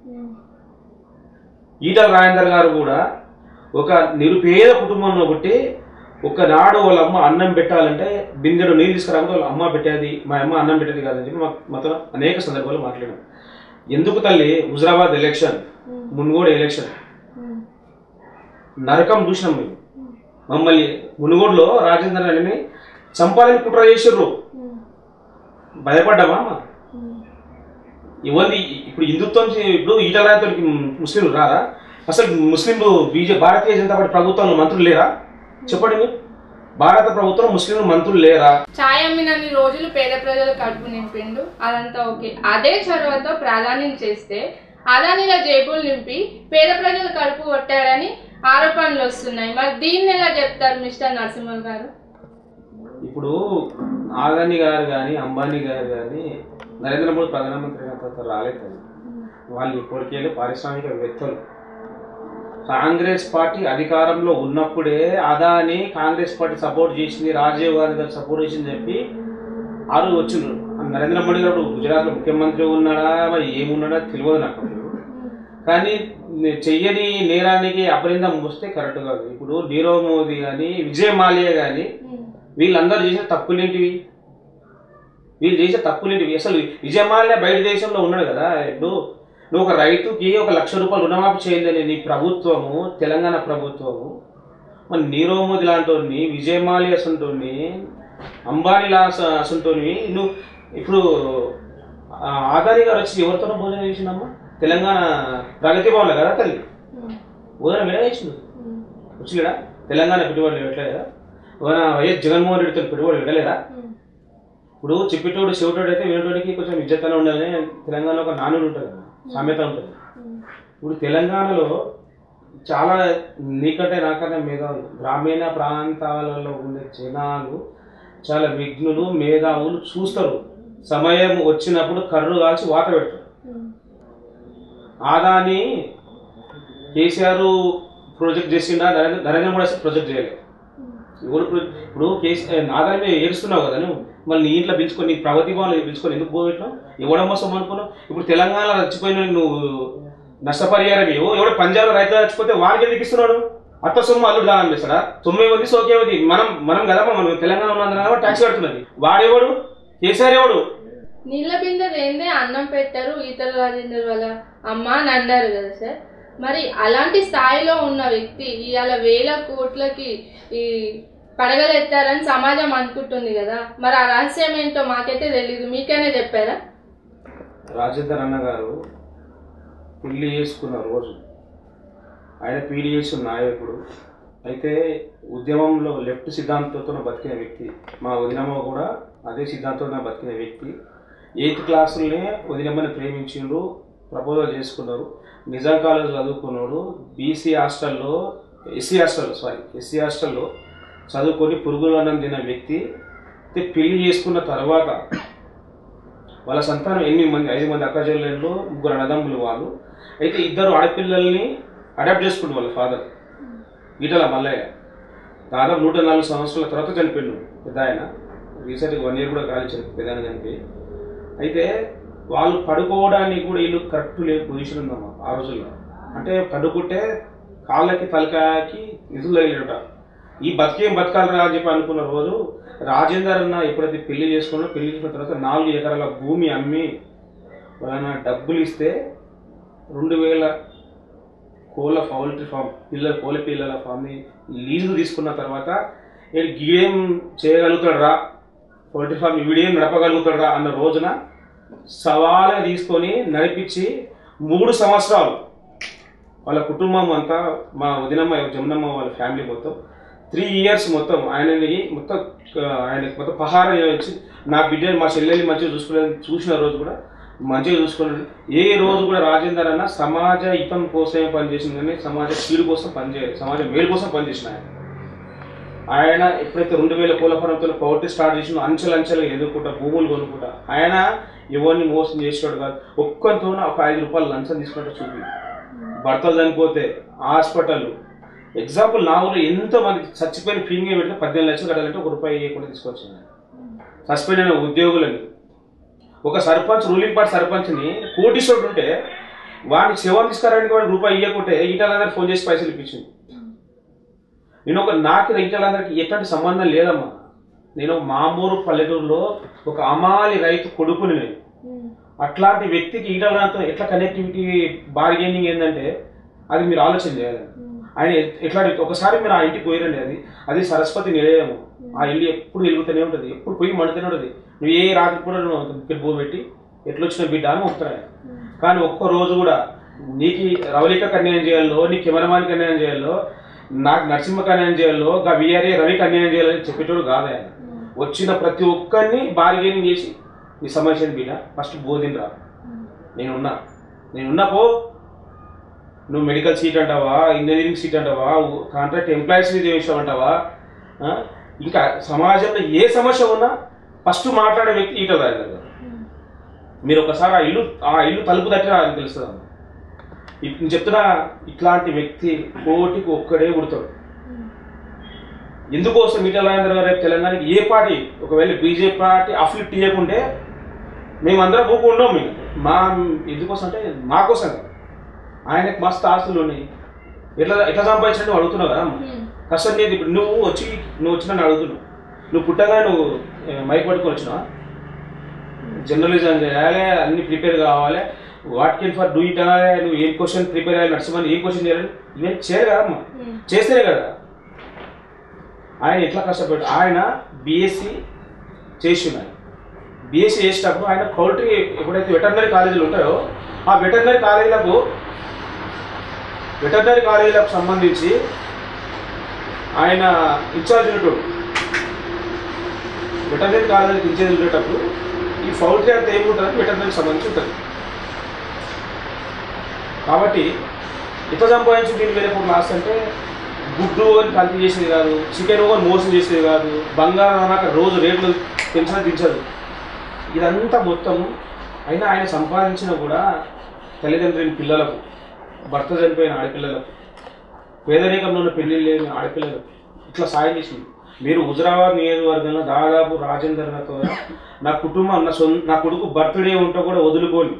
ఈటల రాజేందర్ గారు కూడా ఒక నిరుపేద కుటుంబంలో పుట్టి ఒకనాడు వాళ్ళ అమ్మ అన్నం పెట్టాలంటే బిందెడు నీళ్ళు తీసుకురాకపోతే వాళ్ళ అమ్మ పెట్టేది మా అమ్మ అన్నం పెట్టేది కాదని చెప్పి మా- మాతో అనేక సందర్భాలు మాట్లాడాం ఎందుకు తల్లి హుజరాబాద్ ఎలక్షన్ మున్గోడు ఎలక్షన్ నరకం చూసినాం మేము మమ్మల్ని మునుగోడులో రాజేందర్ అని చంపాలని కుట్ర చేసిర్రు భయపడ్డామా అమ్మ ఇవన్నీ ఇప్పుడు హిందుత్వం చే- ఇప్పుడు ఈటలాయతోనికి ముస్లింలు రారా అసలు ముస్లింలు బీజే భారతీయ జనతా పార్టీ ప్రభుత్వంలో మంత్రులు లేరా చెప్పండి మీరు భారత ప్రభుత్వం ముస్లింలు మంత్రులు లేరా ఛాయ్ అమ్మినన్ని రోజులు పేద ప్రజల కడుపు నింపిండు అదంతా ఓకే అదే చొరవతో ప్రాధాన్యం చేస్తే అదానిల జేబులు నింపి పేద ప్రజల కడుపు కొట్టాడని ఆరోపణలు వస్తున్నాయి మరి దీన్ని ఎలా చెప్తారు మిస్టర్ నరసింహన్ గారు ఇప్పుడు ఆదాని గారు కానీ అంబానీ గారు కానీ నరేంద్ర మోడీ ప్రధానమంత్రి అయిన తర్వాత రాలేదు కదా. వాళ్ళు ఇప్పటికే పారిశ్రామికవేత్తలు కాంగ్రెస్ పార్టీ అధికారంలో ఉన్నప్పుడే అదాని కాంగ్రెస్ పార్టీ సపోర్ట్ చేసింది రాజీవ్ గాంధీ గారు సపోర్ట్ చేసింది చెప్పి ఆరు వచ్చిండ్రు నరేంద్ర మోడీ గారు గుజరాత్లో ముఖ్యమంత్రి ఉన్నాడా మరి ఏమున్నాడా తెలియదు నాకు కానీ నే- చెయ్యని నేరానికి అపరిందం వస్తే కరెక్ట్ కాదు ఇప్పుడు నీరవ్ మోదీ కానీ విజయ్ మాల్యా కానీ వీళ్ళందరూ చేసిన తప్పులేంటివి వీళ్ళు చేసే తప్పులేంటివి అసలు విజయమాల్య బయట దేశంలో ఉన్నాడు కదా ఇప్పుడు నువ్వు ఒక రైతుకి ఒక లక్ష రూపాయలు రుణమాఫీ చేయాలని నీ ప్రభుత్వము తెలంగాణ ప్రభుత్వము మరి నీరవ్ మోదీ లాంటి విజయమాల్య అసంటోని అంబానీ లా అసంటోని నువ్వు ఇప్పుడు ఆ, ఆదాని గారు వచ్చి ఎవరితోనో భోజనం చేసిందమ్మా తెలంగాణ ప్రగతి భవన్లో కదా తల్లి భోజనం ఎలా చేసింది వచ్చిలేడా తెలంగాణ పెట్టుబడులు పెట్టలేదా మన వైఎస్ జగన్మోహన్ రెడ్డితో పెట్టుబడులు పెట్టలేదా ఇప్పుడు చెప్పేటోడు చెవిటోడు అయితే వినేటోడికి కొంచెం ఇజ్జతన ఉండాలని తెలంగాణలో ఒక నానుడు ఉంటుంది కదా, సామెత ఉంటుంది ఇప్పుడు తెలంగాణలో చాలా నీకంటే నాకంటే మేధావులు గ్రామీణ ప్రాంతాలలో ఉండే జనాలు చాలా విఘ్నులు మేధావులు చూస్తారు సమయం వచ్చినప్పుడు కర్రు కాల్చి వాత పెడతారు ఆదాని కేసీఆర్ ప్రాజెక్ట్ చేసిండా నరేంద్ర నరేంద్ర మోడీ అసలు ప్రాజెక్ట్ చేయలేదు ఎవరు ప్రో- ఇప్పుడు కేసీఆర్ ఆదాని మీద ఏడుస్తున్నావు కదా నువ్వు మళ్ళీ నీ ఇంట్లో పిలుచుకొని నీ ప్రగతి భవన్లో పిలుచుకొని ఎందుకు పోగొట్టినావు ఎవడమ్మ సొమ్ము అనుకున్నావు ఇప్పుడు తెలంగాణ చచ్చిపోయిన నువ్వు నష్టపరిహారం ఇవ్వు ఎవడు పంజాబ్ రైతులు చచ్చిపోతే వానికి ఎందుకు ఇస్తున్నాడు అత్త సొమ్ము అల్లుడు దానం చేస్తాడా తొమ్మిది మంది సోకేవది మనం మనం కదా మనం తెలంగాణ ఉన్నందున ట్యాక్స్ కడుతున్నది వాడేవాడు కేసీఆర్ ఎవడు నీళ్ళ బిందె ఏందే అన్నం పెట్టారు ఈతల రాజేందర్ వాళ్ళ అమ్మ అని అన్నారు కదా సార్ మరి అలాంటి స్థాయిలో ఉన్న వ్యక్తి ఇవాళ వేల కోట్లకి ఈ పడగలెత్తారని సమాజం అనుకుంటుంది కదా మరి ఆ రహస్యం ఏంటో మాకైతే తెలీదు మీకైనా చెప్పారా రాజేందర్ అన్న గారు పెళ్లి చేసుకున్న రోజు ఆయన పీడిఎస్ నాయకుడు అయితే ఉద్యమంలో లెఫ్ట్ సిద్ధాంతంతో బతికిన వ్యక్తి మా వదినమ్మ కూడా అదే సిద్ధాంతంతో బతికిన వ్యక్తి ఎయిత్ క్లాసులనే వదినమ్మని ప్రేమించిండ్రు ప్రపోజల్ చేసుకున్నారు నిజాం కాలేజ్ చదువుకున్నాడు బీసీ హాస్టల్లో ఎస్సీ హాస్టల్లో సారీ ఎస్సీ హాస్టల్లో చదువుకొని పురుగులు అన్నం తిన్న వ్యక్తి అయితే పెళ్లి చేసుకున్న తర్వాత వాళ్ళ సంతానం ఎనిమిది మంది ఐదు మంది అక్క చెల్లెళ్ళు ముగ్గురు అన్నదమ్ములు వాళ్ళు అయితే ఇద్దరు ఆడపిల్లల్ని అడాప్ట్ చేసుకుంటు వాళ్ళ ఫాదర్ ఈటల మల్లయ్య దాదాపు నూట నాలుగు సంవత్సరాల తర్వాత చనిపోయిండు పెద్ద ఆయన రీసెంట్గా వన్ ఇయర్ కూడా కాలించారు పెద్ద ఆయన చనిపోయి అయితే వాళ్ళు పడుకోవడానికి కూడా ఇల్లు కరెక్ట్ లేదు పొజిషన్ ఉందమ్మా ఆ రోజుల్లో అంటే పడుకుంటే కాళ్ళకి తలకాయకి నిధులు తగిలినట ఈ బతికేం బతకాలరా అని చెప్పి అనుకున్న రోజు రాజేందర్ అన్న ఎప్పుడైతే పెళ్లి చేసుకున్నా పెళ్లి చేసుకున్న తర్వాత నాలుగు ఎకరాల భూమి అమ్మి వాళ్ళ డబ్బులు ఇస్తే రెండు వేల కోళ్ళ పౌల్ట్రీ ఫామ్ పిల్లల కోళ్ళ పిల్లల ఫామ్ని లీజు తీసుకున్న తర్వాత వీడు గీడేం చేయగలుగుతాడు రా పౌల్ట్రీ ఫామ్ వీడేం నడపగలుగుతాడు రా అన్న రోజున సవాలుగా తీసుకొని నడిపించి మూడు సంవత్సరాలు వాళ్ళ కుటుంబం అంతా మా వదినమ్మ జమునమ్మ వాళ్ళ ఫ్యామిలీ మొత్తం త్రీ ఇయర్స్ మొత్తం ఆయనని మొత్తం ఆ, ఆయనకి మొత్తం పహారం వచ్చి నా బిడ్డని మా చెల్లెల్ని మంచిగా చూసుకునే చూసిన రోజు కూడా మంచిగా చూసుకున్నాడు ఏ రోజు కూడా రాజేందర్ అన్న సమాజ హితం కోసమే పనిచేసింది కానీ సమాజ కీడు కోసం పనిచేయలేదు సమాజ మేలు కోసం పనిచేసిన ఆయన ఆయన ఎప్పుడైతే రెండు వేల కోళ్ళ ఫలంతో పౌర్టీ స్టార్ట్ చేసిన అంచెలంచెలుగా ఎదుర్కొంటా భూములు కొనుక్కుంటా ఆయన ఎవరిని మోసం చేసేవాడు కాదు ఒక్కరితో ఒక ఐదు రూపాయలు లంచం తీసుకుంటే చూపి భర్తలు చనిపోతే హాస్పిటల్ ఎగ్జాంపుల్ నా ఊళ్ళో ఎంతో మంది చచ్చిపోయిన ఫీలింగ్ పెడితే పద్దెనిమిది లక్షలు కట్టాలంటే ఒక రూపాయి ఇవ్వకుండా తీసుకొచ్చింది సస్పెండ్ అయిన ఉద్యోగులని ఒక సర్పంచ్ రూలింగ్ పార్టీ సర్పంచ్ని కోటీశ్వరుడు ఉంటే వాడిని శవం తీసుకురావడానికి వాడికి రూపాయి ఇవ్వకుంటే ఈటలందరూ ఫోన్ చేసి పైసలు ఇప్పించింది నేను ఒక నాకు ఈటలందరికీ ఎట్లాంటి సంబంధం లేదమ్మా నేను ఒక మామూలు పల్లెటూరులో ఒక అమాలి రైతు కొడుకుని నేను అట్లాంటి వ్యక్తికి ఈటలతో ఎట్లా కనెక్టివిటీ బార్గెనింగ్ ఏంటంటే అది మీరు ఆలోచన చేయాలి ఆయన ఎట్- ఎట్లా ఒకసారి మీరు ఆ ఇంటికి పోయిరండి అది అది సరస్వతి నిలయము ఆ ఇల్లు ఎప్పుడు వెలుగుతూనే ఉంటుంది ఎప్పుడు పోయి మండుతూనే ఉంటుంది నువ్వు ఏ రాత్రి కూడా నువ్వు ఇక్కడ భూ పెట్టి ఎట్లా వచ్చిన బిడ్డ అని వస్తాయి కానీ ఒక్క రోజు కూడా నీకు రవళికకు అన్యాయం చేయాలో నీ కెమెరామాన్కి అన్యాయం చేయాలో నాకు నరసింహకి అన్యాయం చేయాలో గా విఆర్ఏ రవికి అన్యాయం చేయాలని చెప్పేటోడు కాదు ఆయన వచ్చిన ప్రతి ఒక్కరిని బార్గెనింగ్ చేసి నీ సమస్య బిడ్డ ఫస్ట్ బోధిని రా నేనున్నా నేనున్నా పో నువ్వు మెడికల్ సీట్ అంటావా ఇంజనీరింగ్ సీట్ అంటావా కాంట్రాక్ట్ ఎంప్లాయీస్ చేసావు అంటావా ఆ? ఇంకా సమాజంలో ఏ సమస్య ఉన్నా ఫస్ట్ మాట్లాడే వ్యక్తి ఈట రాజేందర్ గారు మీరు ఒకసారి ఆ ఇల్లు ఆ ఇల్లు తలుపు తట్టినా అది తెలుస్తుంది అమ్మ. ఇప్- నేను చెప్తున్నా ఇట్లాంటి వ్యక్తి కోటికి ఒక్కడే పుడతాడు ఎందుకోసం ఈటల రాజేంద్ర గారు రేపు తెలంగాణకి ఏ పార్టీ ఒకవేళ బీజేపీ పార్టీ అఫ్లిట్ ఇవ్వకుంటే మేమందరం ఊకు ఉండం మేము మా ఎందుకోసం అంటే మా కోసం కాదు. ఆయనకు మస్తు ఆస్తులు ఉన్నాయి ఎట్లా ఎట్లా సంపాదించినట్టు అడుగుతున్నావు కదా అమ్మ. కష్టం లేదు ఇప్పుడు నువ్వు వచ్చి నువ్వు వచ్చి నన్ను అడుగుతున్నావు నువ్వు పుట్టగా నువ్వు ఏ, మైక్ పట్టుకొని వచ్చినావా జర్నలిజం చేయాలి అన్ని ప్రిపేర్ కావాలి what can for do it అనాలి నువ్వు ఏం క్వశ్చన్ ప్రిపేర్ అయ్యాలి నడుచుమని ఏం క్వశ్చన్ చేయాలి ఇవన్నీ చేయరు కదమ్మా చేస్తేనే కదా ఆయన ఎట్లా కష్టపడ్డాడు ఆయన బీఎస్సీ చేసి ఆయన బీఎస్సీ చేసేటప్పుడు ఆయన పౌల్ట్రీ ఎప్పుడైతే వెటర్నరీ కాలేజీలు ఉంటాయో ఆ వెటర్నరీ కాలేజీలకు వెటర్నరీ కాలేజీలకు సంబంధించి ఆయన ఇన్ఛార్జ్ ఉండేటోడు వెటర్నరీ కాలేజీకి ఇన్ఛార్జ్ ఉండేటప్పుడు ఈ పౌల్ట్రీ అంతా ఏముంటుంది వెటర్నరీకి సంబంధించి ఉంటుంది కాబట్టి ఇట్లా సంపాదించి దీని వేరే ఇప్పుడు లాస్ట్ అంటే గుడ్డు అని కల్తీ చేసేది కాదు చికెన్ అని మోసం చేసేది కాదు బంగారం అన్నాక రోజు రేట్లు పెంచినా దించదు ఇదంతా మొత్తం అయినా ఆయన సంపాదించిన కూడా తల్లిదండ్రుల పిల్లలకు భర్త చనిపోయిన ఆడపిల్లలకు పేదరికంలో ఉన్న పెళ్లి లేని ఆడపిల్లలకు ఇట్లా సాయం చేసింది మీరు హుజరాబాద్ నియోజకవర్గంలో దాదాపు రాజేందర్ గారితో నా కుటుంబం నా సొంత నా కొడుకు బర్త్డే ఉంటే కూడా వదులుకోని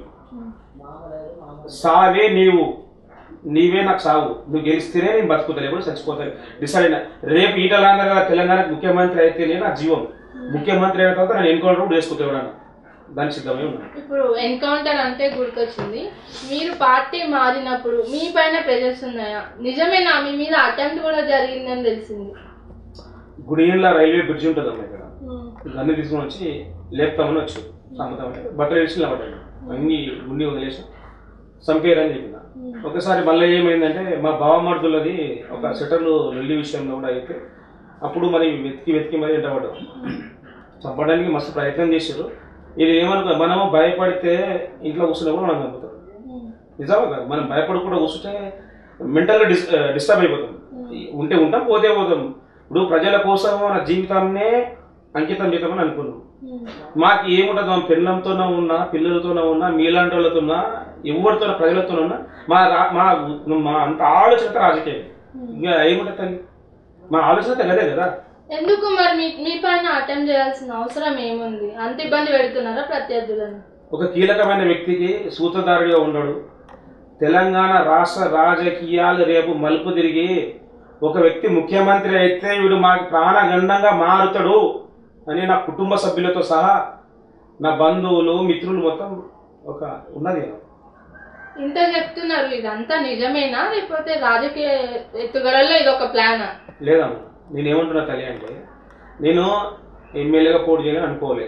సావే నీవు నీవే నాకు సావు నువ్వు గెలిస్తేనే నేను బతుకుతా లేకపోతే చచ్చిపోతాను డిసైడ్ అయినా రేపు ఈటలాంధ్ర గారు తెలంగాణకు ముఖ్యమంత్రి అయితేనే నా జీవం ముఖ్యమంత్రి అయిన తర్వాత నేను ఎన్కౌంటర్ కూడా వేసుకుంటే ఎవడన్నా దానికి సిద్ధమే ఉన్నాను ఇప్పుడు ఎన్కౌంటర్ అంటే గుర్తొచ్చింది మీరు పార్టీ మారినప్పుడు మీ పైన ప్రెజర్స్ ఉన్నాయా నిజమేనా మీ మీద అటెంప్ట్ కూడా జరిగిందని తెలిసింది గుడియంలో రైల్వే బ్రిడ్జ్ ఉంటుందమ్మా ఇక్కడ గన్ను తీసుకొని వచ్చి లేపుతామని వచ్చు సమ్మతామని బట్టలు వేసి నిలబడ్డాడు అన్ని గుండి వదిలేసి చంపేయరని చెప్పిన ఒకసారి మళ్ళీ ఏమైందంటే మా బావమర్దులది ఒక సెటర్లు లొల్లి విషయంలో కూడా అయితే అప్పుడు మరి వెతికి వెతికి మరి ఎంటబడ్డాం చంపడానికి మస్తు ప్రయత్నం చేశారు ఇది ఏమనుకో మనము భయపడితే ఇంట్లో కూర్చున్నా కూడా మనం చంపుతాం నిజమే కాదు మనం భయపడకుండా కూర్చుంటే మెంటల్గా డిస్ డిస్టర్బ్ అయిపోతాం ఉంటే ఉంటాం పోతే పోతాం ఇప్పుడు ప్రజల కోసం మన జీవితాన్నే అంకితం చేద్దామని అనుకున్నాం మాకు ఏముంటుంది మా పెళ్ళంతోనే ఉన్నా పిల్లలతోనే ఉన్నా మీలాంటి వాళ్ళతో ఉన్నా ఎవరితో ప్రజలతో ఉన్నా మా రా- మా మా అంత ఆలోచన రాజకీయం ఇంకా ఏముంటుంది తల్లి మా ఆలోచన అయితే అదే కదా ఎందుకు మరి మీ మీ పైన అటెంప్ట్ చేయాల్సిన అవసరం ఏముంది అంత ఇబ్బంది పెడుతున్నారా ప్రత్యర్థులను ఒక కీలకమైన వ్యక్తికి సూత్రధారుడిగా ఉన్నాడు తెలంగాణ రాష్ట్ర రాజకీయాలు రేపు మలుపు తిరిగి ఒక వ్యక్తి ముఖ్యమంత్రి అయితే వీడు మాకు ప్రాణగండంగా మారుతాడు అని నా కుటుంబ సభ్యులతో సహా నా బంధువులు మిత్రులు మొత్తం ఒక ఉన్నది ఇంత చెప్తున్నారు ఇదంతా నిజమేనా లేకపోతే రాజకీయ ఎత్తుగడల్లో ఇది ఒక ప్లానా లేదమ్మా నేను ఏమంటున్నా తల్లి అంటే నేను ఎమ్మెల్యేగా పోటీ చేయాలని అనుకోలేదు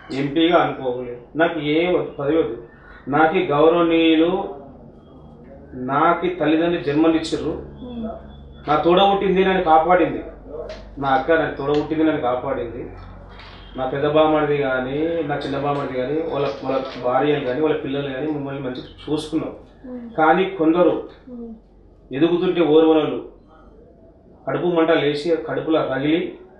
ఎంపీగా అనుకోలేదు నాకు ఏ వద్దు, పదవి వద్దు నాకు ఈ గౌరవనీయులు నాకు తల్లిదండ్రులు జన్మనిచ్చారు ఉమ్. నా తోడ పుట్టింది నన్ను కాపాడింది నా అక్క నన్ను తోడ పుట్టింది నన్ను కాపాడింది నా పెద్ద బామ్మడిది కానీ నా చిన్న బామ్మడిది కానీ వాళ్ళ వాళ్ళ భార్యలు కానీ వాళ్ళ పిల్లలు కానీ మమ్మల్ని మంచిగా చూసుకున్నారు ఉమ్. కానీ కొందరు ఉమ్. ఎదుగుతుంటే ఓర్వనలు కడుపు మంట లేచి కడుపులో రగిలి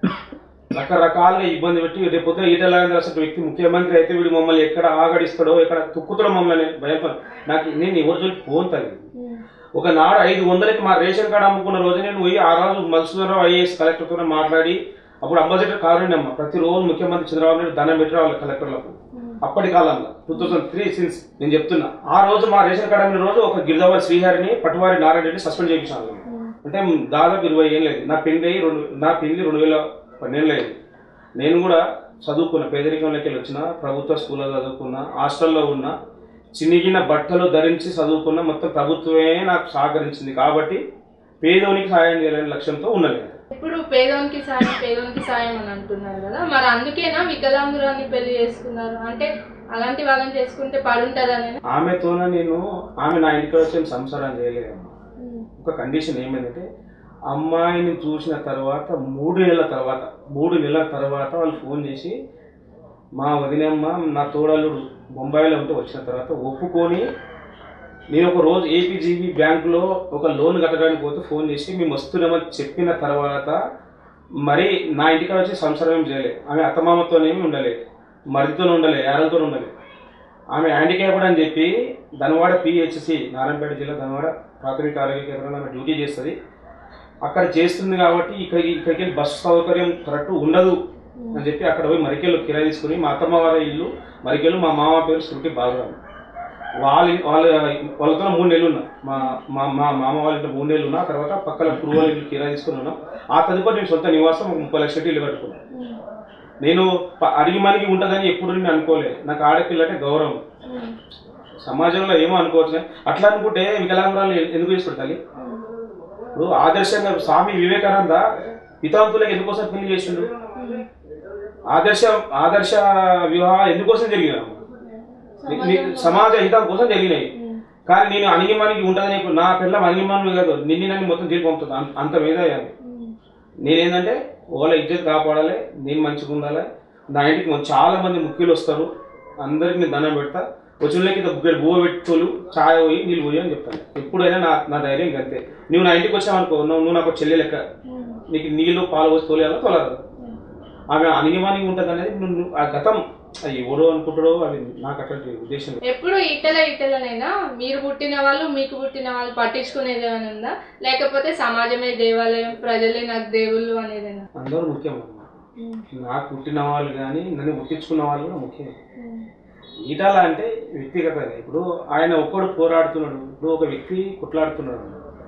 రకరకాలుగా ఇబ్బంది పెట్టి రేపు పొద్దున ఈటలాగా అసలు వ్యక్తి ముఖ్యమంత్రి అయితే వీడు మమ్మల్ని ఎక్కడ ఆగడిస్తాడో ఎక్కడ తుక్కుతాడో మమ్మల్ని భయపడ నాకు నేను ఎవరి జోలికి ఫోన్ తగ్గింది ఉమ్. ఒక నాడు ఐదు వందలకి మా రేషన్ కార్డు అమ్ముకున్న రోజు నేను పోయి ఆ రోజు మధుసూదనరావు ఐఏఎస్ కలెక్టర్తో మాట్లాడి అప్పుడు అంబాసిడర్ కారుణ్యమ్మ ప్రతిరోజు ముఖ్యమంత్రి చంద్రబాబు నాయుడు దండం పెట్టి రావాలి కలెక్టర్లకు ఉమ్. అప్పటి కాలంలో టూ థౌసండ్ త్రీ సిన్స్ నేను చెప్తున్నా ఆ రోజు మా రేషన్ కార్డు అమ్మిన రోజు ఒక గిరిజావారి శ్రీహరిని పట్టువారి నారాయణ రెడ్డి సస్పెండ్ చేయించాను ఉమ్. అంటే దాదాపు ఇరవై ఏం లేదు నా పెళ్లి అయ్యి రెండు నా పెళ్లి రెండు వేల పన్నెండులో అయింది నేను కూడా చదువుకున్న పేదరికంలోకి వెళ్ళి వచ్చిన ప్రభుత్వ స్కూల్లో చదువుకున్న హాస్టల్లో ఉన్న చినిగిన బట్టలు ధరించి చదువుకున్న మొత్తం ప్రభుత్వమే నాకు సహకరించింది కాబట్టి పేదోనికి సహాయం చేయాలనే లక్ష్యంతో ఉన్నది ఇప్పుడు పేదోనికి సాయం పేదోనికి సాయం అని అంటున్నారు కదా మరి అందుకేనా వికలాంగురాన్ని పెళ్లి చేసుకున్నారు అంటే అలాంటి వాళ్ళని చేసుకుంటే పడుంటదని ఆమెతోన నేను ఆమె నా ఇంటికి వచ్చి సంసారం చేయలేదమ్మా ఒక కండిషన్ ఏమైందంటే అమ్మాయిని చూసిన తర్వాత మూడు నెలల తర్వాత మూడు నెలల తర్వాత వాళ్ళు ఫోన్ చేసి మా వదినమ్మ నా తోడల్లుడు బొంబాయిలో ఉంటే వచ్చిన తర్వాత ఒప్పుకొని నేను ఒక రోజు ఏపీజీబీ బ్యాంకులో ఒక లోన్ కట్టడానికి పోతే ఫోన్ చేసి మేము వస్తున్నామని చెప్పిన తర్వాత మరి నా ఇంటికి వచ్చి సంసారం ఏం చేయలేదు ఆమె అత్తమామతోనేమి ఉండలేదు మరిదితో ఉండలే యారలతో ఉండలే ఆమె హ్యాండిక్యాప్డ్ అని చెప్పి ధనవాడ పిహెచ్సి నారాయణపేట జిల్లా ధనవాడ ప్రాథమిక ఆరోగ్య కేంద్రంలో ఆమె డ్యూటీ చేస్తుంది అక్కడ చేస్తుంది కాబట్టి ఇక్కడికి ఇక్కడికి వెళ్ళి బస్సు సౌకర్యం కరెక్ట్ ఉండదు అని చెప్పి అక్కడ పోయి మరికెళ్ళు కిరాయి తీసుకుని మా అత్తమ్మ వారి ఇల్లు మరికెళ్ళు మా మామ పేరు శృతి బాలరావు వాళ్ళ వాళ్ళ వాళ్ళతో మూడు నెలలు ఉన్నా మా మా మా మామ వాళ్ళ ఇంట్లో మూడు నెలలు ఉన్నా తర్వాత పక్కన పురుగు వాళ్ళ ఇల్లు కిరాయి తీసుకుని ఉన్నాం ఆ తదుపరి నేను సొంత నివాసం ఒక ముప్పై లక్షల ఇల్లు కట్టుకున్నాను నేను ప- అడిగి మనకి ఉంటుందని ఎప్పుడు నేను అనుకోలే నాకు ఆడపిల్ల అంటే గౌరవం సమాజంలో ఏమో అనుకోవచ్చు కానీ అట్లా అనుకుంటే వికలాంగురాలు ఎందుకు చేసుకుంటాలి ఇప్పుడు ఆదర్శంగా స్వామి వివేకానంద పితాంతులకు ఎందుకోసం పెళ్లి చేసిండు ఆదర్శ ఆదర్శ వివాహం ఎందుకోసం జరిగినాయి నీ- నీ సమాజ హితం కోసం జరిగినాయి కానీ నేను అణిగిమానికి ఉంటుందని ఇప్పుడు నా పిల్ల అణిగిమాను కాదు నిన్ను నన్ను మొత్తం తిరిగి పంపుతుంది అంత- అంత మీద అయ్యాను నేనేంటంటే వాళ్ళ ఇజ్జత్ కాపాడాలి నేను మంచిగా ఉండాలి నా ఇంటికి మొ- చాలా మంది ముఖ్యులు వస్తారు అందరికి నేను దండం పెడతా వచ్చినకి బుగ్గడు బువ్వ పెట్టుకోలు ఛాయ్ పోయి నీళ్ళు పోయి అని చెప్తాను ఎప్పుడైనా నా నా ధైర్యం ఇంక అంతే నువ్వు నా ఇంటికి వచ్చావనుకో నువ్వు నువ్వు నాకు ఒక చెల్లి లెక్క నీకు నీళ్ళు పాలు పోసి తోలేయాలా తోలదు ఆమె అణిగిమానికి ఉంటుంది అనేది నువ్వు నువ్వు- ఆ గతం అది ఎవరో అనుకుంటాడో అది నాకు అట్లాంటి ఉద్దేశం లేదు. ఎప్పుడు ఇటల ఇటలనైనా మీరు పుట్టిన వాళ్ళు మీకు పుట్టిన వాళ్ళు పట్టించుకునేది ఏమైనా ఉందా లేకపోతే సమాజమే దేవాలయం ప్రజలే నాకు దేవుళ్ళు అనేదేనా అందరూ ముఖ్యం అన్నమాట నాకు పుట్టిన వాళ్ళు కానీ నన్ను పుట్టించుకున్న వాళ్ళు కూడా ముఖ్యం ఈటాల అంటే వ్యక్తిగతంగా ఇప్పుడు ఆయన ఒక్కడు పోరాడుతున్నాడు ఇప్పుడు ఒక వ్యక్తి కొట్లాడుతున్నాడు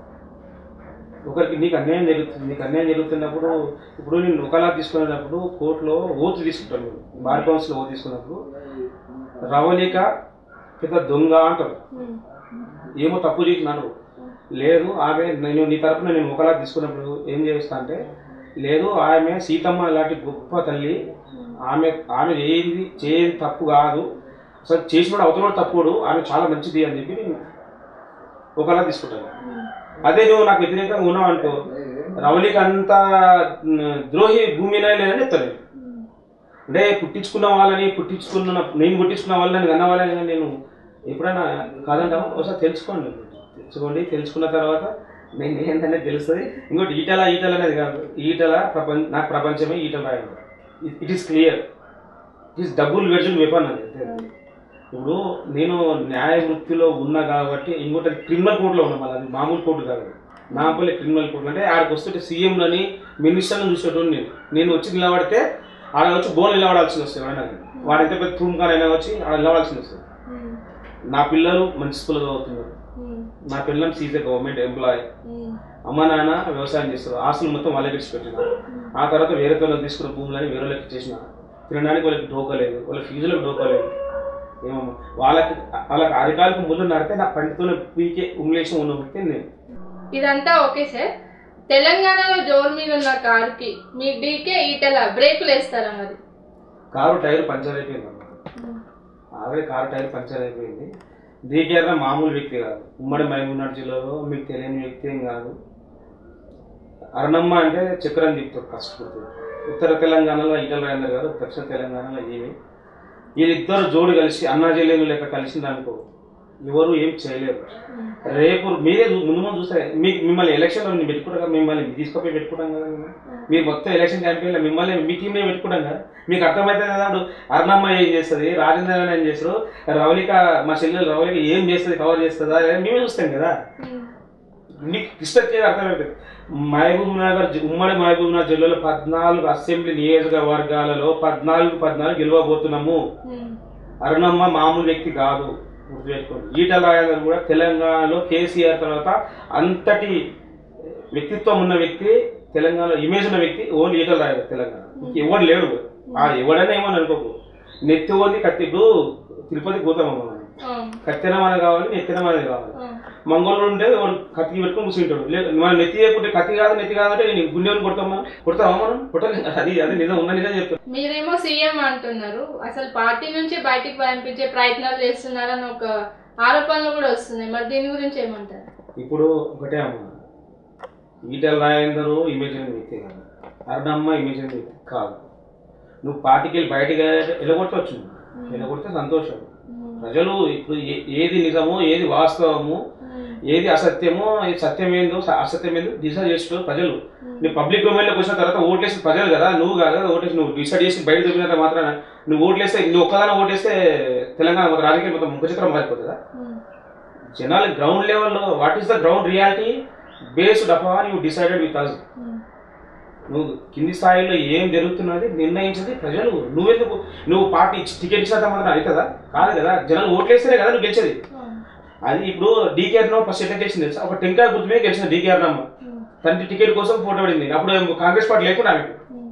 ఒకరికి నీకు అన్యాయం జరుగుతుంది నీకు అన్యాయం జరుగుతున్నప్పుడు ఇప్పుడు నేను ఒకలా తీసుకునేటప్పుడు కోర్టులో ఓతు తీసుకుంటాను బార్ కౌన్సిల్ ఓతు తీసుకున్నప్పుడు రవళిక పెద్ద దొంగ అంటారు ఏమో తప్పు చేసినాను లేదు ఆమె నేను నీ తరపున నేను ఒకలా తీసుకున్నప్పుడు ఏం చేస్తా అంటే లేదు ఆమె సీతమ్మ లాంటి గొప్ప తల్లి ఆమె ఆమె చేయింది చేయని తప్పు కాదు అసలు చేసినప్పుడు అవతల తప్పుడు ఆమె చాలా మంచిది అని చెప్పి నేను ఒకలా తీసుకుంటాను అదే నువ్వు నాకు వ్యతిరేకంగా ఉన్నావు అనుకో రవళికి అంత మ్, ద్రోహి భూమినే లేదని చెప్తాను నేను. అంటే పుట్టించుకున్న వాళ్ళని పుట్టించుకున్న నేను పుట్టించుకున్న వాళ్ళని కన్న వాళ్ళని నేను ఎప్పుడైనా కాదంటామా ఒకసారి తెలుసుకోండి తెలుసుకోండి తెలుసుకున్న తర్వాత నేను ఏంటనే తెలుస్తుంది ఇంకోటి ఈటల ఈటల అనేది కాదు ఈటల ప్రపంచ నాకు ప్రపంచమే ఈటల రాయండి it is clear it is double version weapon అది అంతే. ఇప్పుడు నేను న్యాయ వృత్తిలో ఉన్నా కాబట్టి ఇంకోటి క్రిమినల్ కోర్టులో ఉన్నా మళ్ళీ అది మామూలు కోర్టు కాదు నాపల్లి క్రిమినల్ కోర్టు అంటే ఆడికి వస్తుంటే సీఎంలని మినిస్టర్ని చూసేటోడు నేను నేను వచ్చి నిలబడితే ఆడ వచ్చి బోన్ నిలబడాల్సి వస్తుంది ఎవరైనా కానీ. వాడు ఎంత పెద్ద తుమ్కానైనా వచ్చి ఆడ నిలబడాల్సి వస్తుంది నా పిల్లలు మంచి స్కూల్లో చదువుతున్నారు నా పిల్లలు సీజే గవర్నమెంట్ ఎంప్లాయ్ అమ్మ నాన్న వ్యవసాయం చేస్తారు ఆస్తులు మొత్తం వాళ్ళకి ఇచ్చి పెట్టిన ఆ తర్వాత వేరే తోళ్ళకి తీసుకున్న భూములని వేరే వాళ్ళకి ఇచ్చేసిన తినడానికి వాళ్ళకి డోకా లేదు వాళ్ళ ఫీజులకు డోకా లేదు ఏమమ్మా వాళ్ళకి వాళ్ళకి అరికాలకు ముందు నడితే నా పంటితో పీకే ఇంగ్లీష్ ఉన్న వ్యక్తి నేను ఇదంతా ఓకే సార్ తెలంగాణలో జోరు మీద ఉన్న కారుకి మీ డీకే ఈటల బ్రేకులు వేస్తారా మరి కారు టైర్ పంచర్ అయిపోయింది అమ్మా ఆల్రెడీ కారు టైర్ పంచర్ అయిపోయింది డీకేఆర్ మామూలు వ్యక్తి కాదు ఉమ్మడి మహబూబ్నగర్ జిల్లాలో మీకు తెలియని వ్యక్తి ఏం కాదు అరుణమ్మ అంటే చక్రం తిప్పుతాడు కష్టపడుతుంది ఉత్తర తెలంగాణలో ఈటల రాజేందర్ గారు దక్షిణ తెలంగాణలో ఏమి వీళ్ళిద్దరు జోడు కలిసి అన్నా చెల్లెలు లెక్క కలిసిందనుకో ఎవరు ఏం చేయలేరు రేపు మీరే చూ- ముందు ముందు చూస్తే మీకు మిమ్మల్ని ఎలక్షన్లో నేను పెట్టుకుంటా మిమ్మల్ని తీసుకుపోయి పెట్టుకుంటాం కదా మేము. మీరు మొత్తం ఎలక్షన్ క్యాంపెయిన్లో మిమ్మల్ని మీ టీంలో పెట్టుకుంటాం కదా మీకు అర్థమైతే కదా అప్పుడు అరుణమ్మ ఏం చేస్తుంది రాజేంద్ర గారు ఏం చేస్తారు రవళిక మా చెల్లెలు రవళిక ఏం చేస్తుంది కవర్ చేస్తుందా అనేది మేమే చూస్తాం కదా మీకు క్లిష్టంగా అర్థమవుతుంది మహబూబ్ నగర్ జి- ఉమ్మడి మహబూబ్ నగర్ జిల్లాలో పద్నాలుగు అసెంబ్లీ నియోజకవర్గాలలో పద్నాలుగు పద్నాలుగు గెలవబోతున్నాము అరుణమ్మ మామూలు వ్యక్తి కాదు గుర్తుపెట్టుకోండి ఈటల రాజేందర్ కూడా తెలంగాణలో కేసీఆర్ తర్వాత అంతటి వ్యక్తిత్వం ఉన్న వ్యక్తి తెలంగాణలో ఇమేజ్ ఉన్న వ్యక్తి ఓన్లీ ఈటల రాజేందర్ తెలంగాణ ఎవడు లేడు ఆ ఎవడైనా ఏమని అనుకోకు నెత్తి ఓన్లీ కత్తి ఇప్పుడు తిరుపతి పోతామమ్మ కత్తిన మన కావాలి నెత్తిన మనది కావాలి మంగళూరు ఉంటే వాడు కత్తి పెట్టుకొని కూర్చుంటాడు లేదు మనం నెత్తి చేయకుంటే కత్తి కాదు నెత్తి కాదంటే నేను గుండెని కొడతామా కొడతామా మనం కొట్టలేదు అది అది నిజం ఉన్న నిజం చెప్తాను మీరేమో సీఎం అంటున్నారు అసలు పార్టీ నుంచి బయటికి పంపించే ప్రయత్నాలు చేస్తున్నారని ఒక ఆరోపణలు కూడా వస్తున్నాయి మరి దీని గురించి ఏమంటారు ఇప్పుడు ఒకటే అమ్మ ఈటల రాజేందరు ఇమేజ్ అయిన వ్యక్తి కాదు అరుణమ్మ ఇమేజ్ అయిన వ్యక్తి కాదు నువ్వు పార్టీకి వెళ్ళి బయటకి వెళ్ళగొట్టవచ్చు వెళ్ళగొడితే సంతోషం ప్రజలు ఇప్పుడు ఏ- ఏది నిజమో ఏది వాస్తవము ఏది అసత్యమో ఏది సత్యమేందో స- అసత్యమేందో డిసైడ్ చేసిన ప్రజలు నీ పబ్లిక్ డొమైన్లోకి వచ్చిన తర్వాత ఓట్లేసి ప్రజలు కదా నువ్వు కాదు కదా ఓటేసి నువ్వు డిసైడ్ చేసి బయట దొరికినంత మాత్రాన నువ్వు ఓట్లేస్తే నువ్వు ఒక్కదాన ఓటేస్తే తెలంగాణ మొత్తం రాజకీయం మొత్తం ముఖ చిత్రం మారిపోతుందా జనాలు గ్రౌండ్ లెవెల్లో what is the ground reality based upon you decided with us నువ్వు కింది స్థాయిలో ఏం జరుగుతున్నది నిర్ణయించింది ప్రజలు నువ్వెందుకు నువ్వు పార్టీ ఇచ్చి టికెట్ ఇచ్చినంత మాత్రం అవుతుందా కాదు కదా జనాలు ఓట్లేస్తేనే కదా నువ్వు గెలిచేది అది ఇప్పుడు డీకేఆర్ నో ఫస్ట్ ఎట్లా గెలిచింది తెలుసా ఒక టెంకాయ గుర్తు మీద గెలిచిన డీకేఆర్ నమ్మ తండ్రి టికెట్ కోసం ఫోటో పడింది అప్పుడు ఏం కాంగ్రెస్ పార్టీ లేకుండా ఆమెకు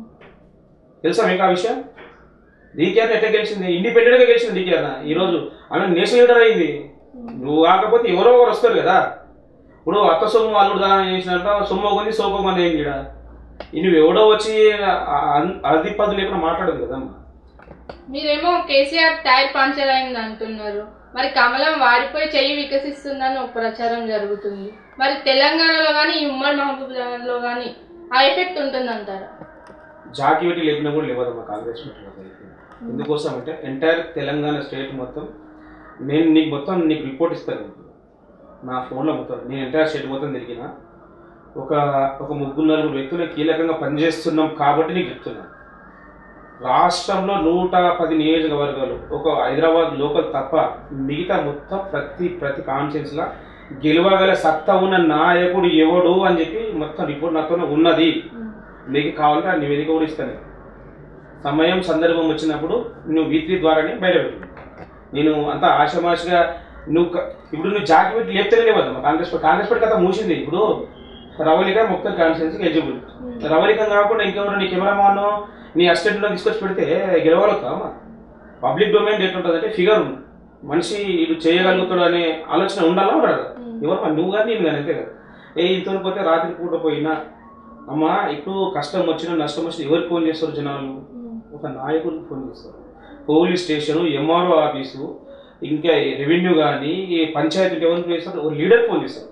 తెలుసా మీకు ఆ విషయం డీకేఆర్ ఎట్లా గెలిచింది ఇండిపెండెంట్ గా గెలిచింది డీకేఆర్ ఈ రోజు ఆమె నేషనల్ లీడర్ అయింది నువ్వు కాకపోతే ఎవరో ఒకరు వస్తారు కదా ఇప్పుడు అత్త సొమ్ము అల్లుడు దానం చేసినంత సొమ్ము ఒకటి సోపు మంది ఏం చేయడా నువ్వు ఎవడో వచ్చి ఆ- ఆ- అది పది లేకుండా మాట్లాడదు కదమ్మా మీరేమో కేసీఆర్ టైర్ పంచర్ అయింది అంటున్నారు మరి కమలం వాడిపోయి చెయ్యి వికసిస్తుందని ఒక ప్రచారం జరుగుతుంది మరి తెలంగాణలో కానీ ఈ ఉమ్మడి మహబూబ్ నగర్లో కానీ ఆ ఎఫెక్ట్ ఉంటుందంటారా జాకి పెట్టి లేపినా కూడా లేవదమ్మా కాంగ్రెస్ పార్టీ వాళ్ళకి. ఎందుకోసం అంటే ఎంటైర్ తెలంగాణ స్టేట్ మొత్తం నేను నీకు మొత్తం నీకు రిపోర్ట్ ఇస్తాను నా ఫోన్లో మొత్తం నేను ఎంటైర్ స్టేట్ మొత్తం తిరిగిన ఒక ఒక ముగ్గురు నలుగురు వ్యక్తులు కీలకంగా పనిచేస్తున్నాం కాబట్టి నీకు చెప్తున్నా రాష్ట్రంలో నూట పది నియోజకవర్గాలు ఒక హైదరాబాద్ లోకల్ తప్ప మిగతా మొత్తం ప్రతి ప్రతి కాన్ఫరెన్స్లో గెలవగల సత్తా ఉన్న నాయకుడు ఎవడు అని చెప్పి మొత్తం రిపోర్ట్ నాతో ఉన్నది నీకు కావాలంటే ఆ నివేదిక కూడా ఇస్తాను సమయం సందర్భం వచ్చినప్పుడు నువ్వు వీత్రి ద్వారానే బయటపెట్టు నేను అంత ఆశమాషగా నువ్వు క- ఇప్పుడు నువ్వు జాకి పెట్టి లేపుతూనే లేవద్దమ్మా కాంగ్రెస్ పార్టీ కాంగ్రెస్ పార్టీ కథ మూసింది ఇప్పుడు రవళిక మొత్తం కాన్స్టిట్యూన్సీకి ఎలిజిబుల్ రవళికం కాకుండా ఇంకెవరు నీ కెమెరామాన్ నీ అసిస్టెంట్లో తీసుకొచ్చి పెడితే గెలవగలుగుతావమ్మా పబ్లిక్ డొమైన్ ఎట్లుంటుంది ఫిగర్ ఉంది మనిషి ఇది చేయగలుగుతాడు అనే ఆలోచన ఉండాలా ఉండదు ఎవరు మరి నువ్వు కానీ నేను కానీ అంతే కదా ఏ ఇంతో పోతే రాత్రి పూట పోయినా అమ్మా ఇప్పుడు కష్టం వచ్చినా నష్టం వచ్చినా ఎవరికి ఫోన్ చేస్తారు జనాలు ఒక నాయకుడికి ఫోన్ చేస్తారు పోలీస్ స్టేషన్ ఎంఆర్ఓ ఆఫీసు ఇంకా రెవెన్యూ కానీ పంచాయతీకి ఎవరికి చేస్తారు ఒక లీడర్ ఫోన్ చేస్తారు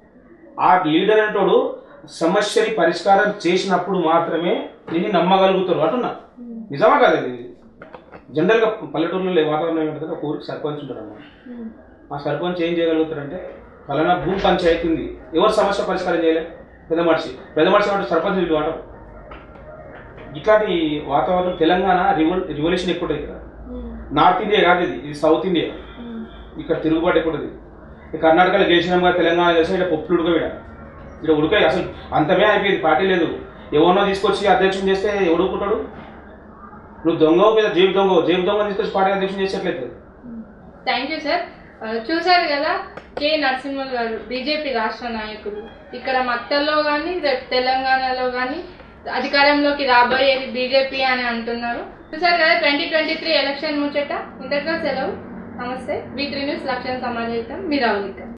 ఆ లీడర్ అంటోడు సమస్యని పరిష్కారం చేసినప్పుడు మాత్రమే నేను నమ్మగలుగుతారు అంటున్నా నిజమా కాదు ఇది జనరల్గా పల్లెటూరులో వాతావరణం ఏంటంటే ఒక ఊరికి సర్పంచ్ ఉంటారమ్మా ఆ సర్పంచ్ ఏం చేయగలుగుతారంటే ఫలానా భూ పంచాయతీ ఉంది ఎవరు సమస్య పరిష్కారం చేయలే పెద్ద మనిషి పెద్ద మనిషి అంటే సర్పంచ్ వీళ్ళు వాటం ఇట్లాంటి వాతావరణం తెలంగాణ రివల్ రివల్యూషన్ ఎక్కువ ఉంటుంది ఇక్కడ నార్త్ ఇండియా కాదు ఇది ఇది సౌత్ ఇండియా ఇక్కడ తిరుగుబాటు ఎక్కువ ఉంటుంది ఈ కర్ణాటకలో గెలిచినాం తెలంగాణ చేసిన ఇక్కడ పప్పులు ఉడక ఇక్కడ ఇక్కడ ఉడకాయి అసలు అంతమే అయిపోయింది పార్టీ లేదు ఎవరినో తీసుకొచ్చి అధ్యక్షం చేస్తే ఎవడు ఊరుకుంటాడు నువ్వు దొంగ మీద జేబు దొంగ జేబు దొంగ తీసుకొచ్చి పార్టీ అధ్యక్షం చేసేట్లేదు థ్యాంక్ యూ సార్ ఆ, చూశారు కదా కే నరసింహల్ గారు బీజేపీ రాష్ట్ర నాయకులు ఇక్కడ మత్తల్లో కానీ రేపు తెలంగాణలో కానీ అధికారంలోకి రాబోయేది బీజేపీ అని అంటున్నారు చూశారు కదా ట్వంటీ ట్వంటీ త్రీ ఎలక్షన్ ముచ్చట ఇంతటితో సెలవు నమస్తే వీ త్రీ న్యూస్ లక్ష్యం సమాజం మీరు అవలిక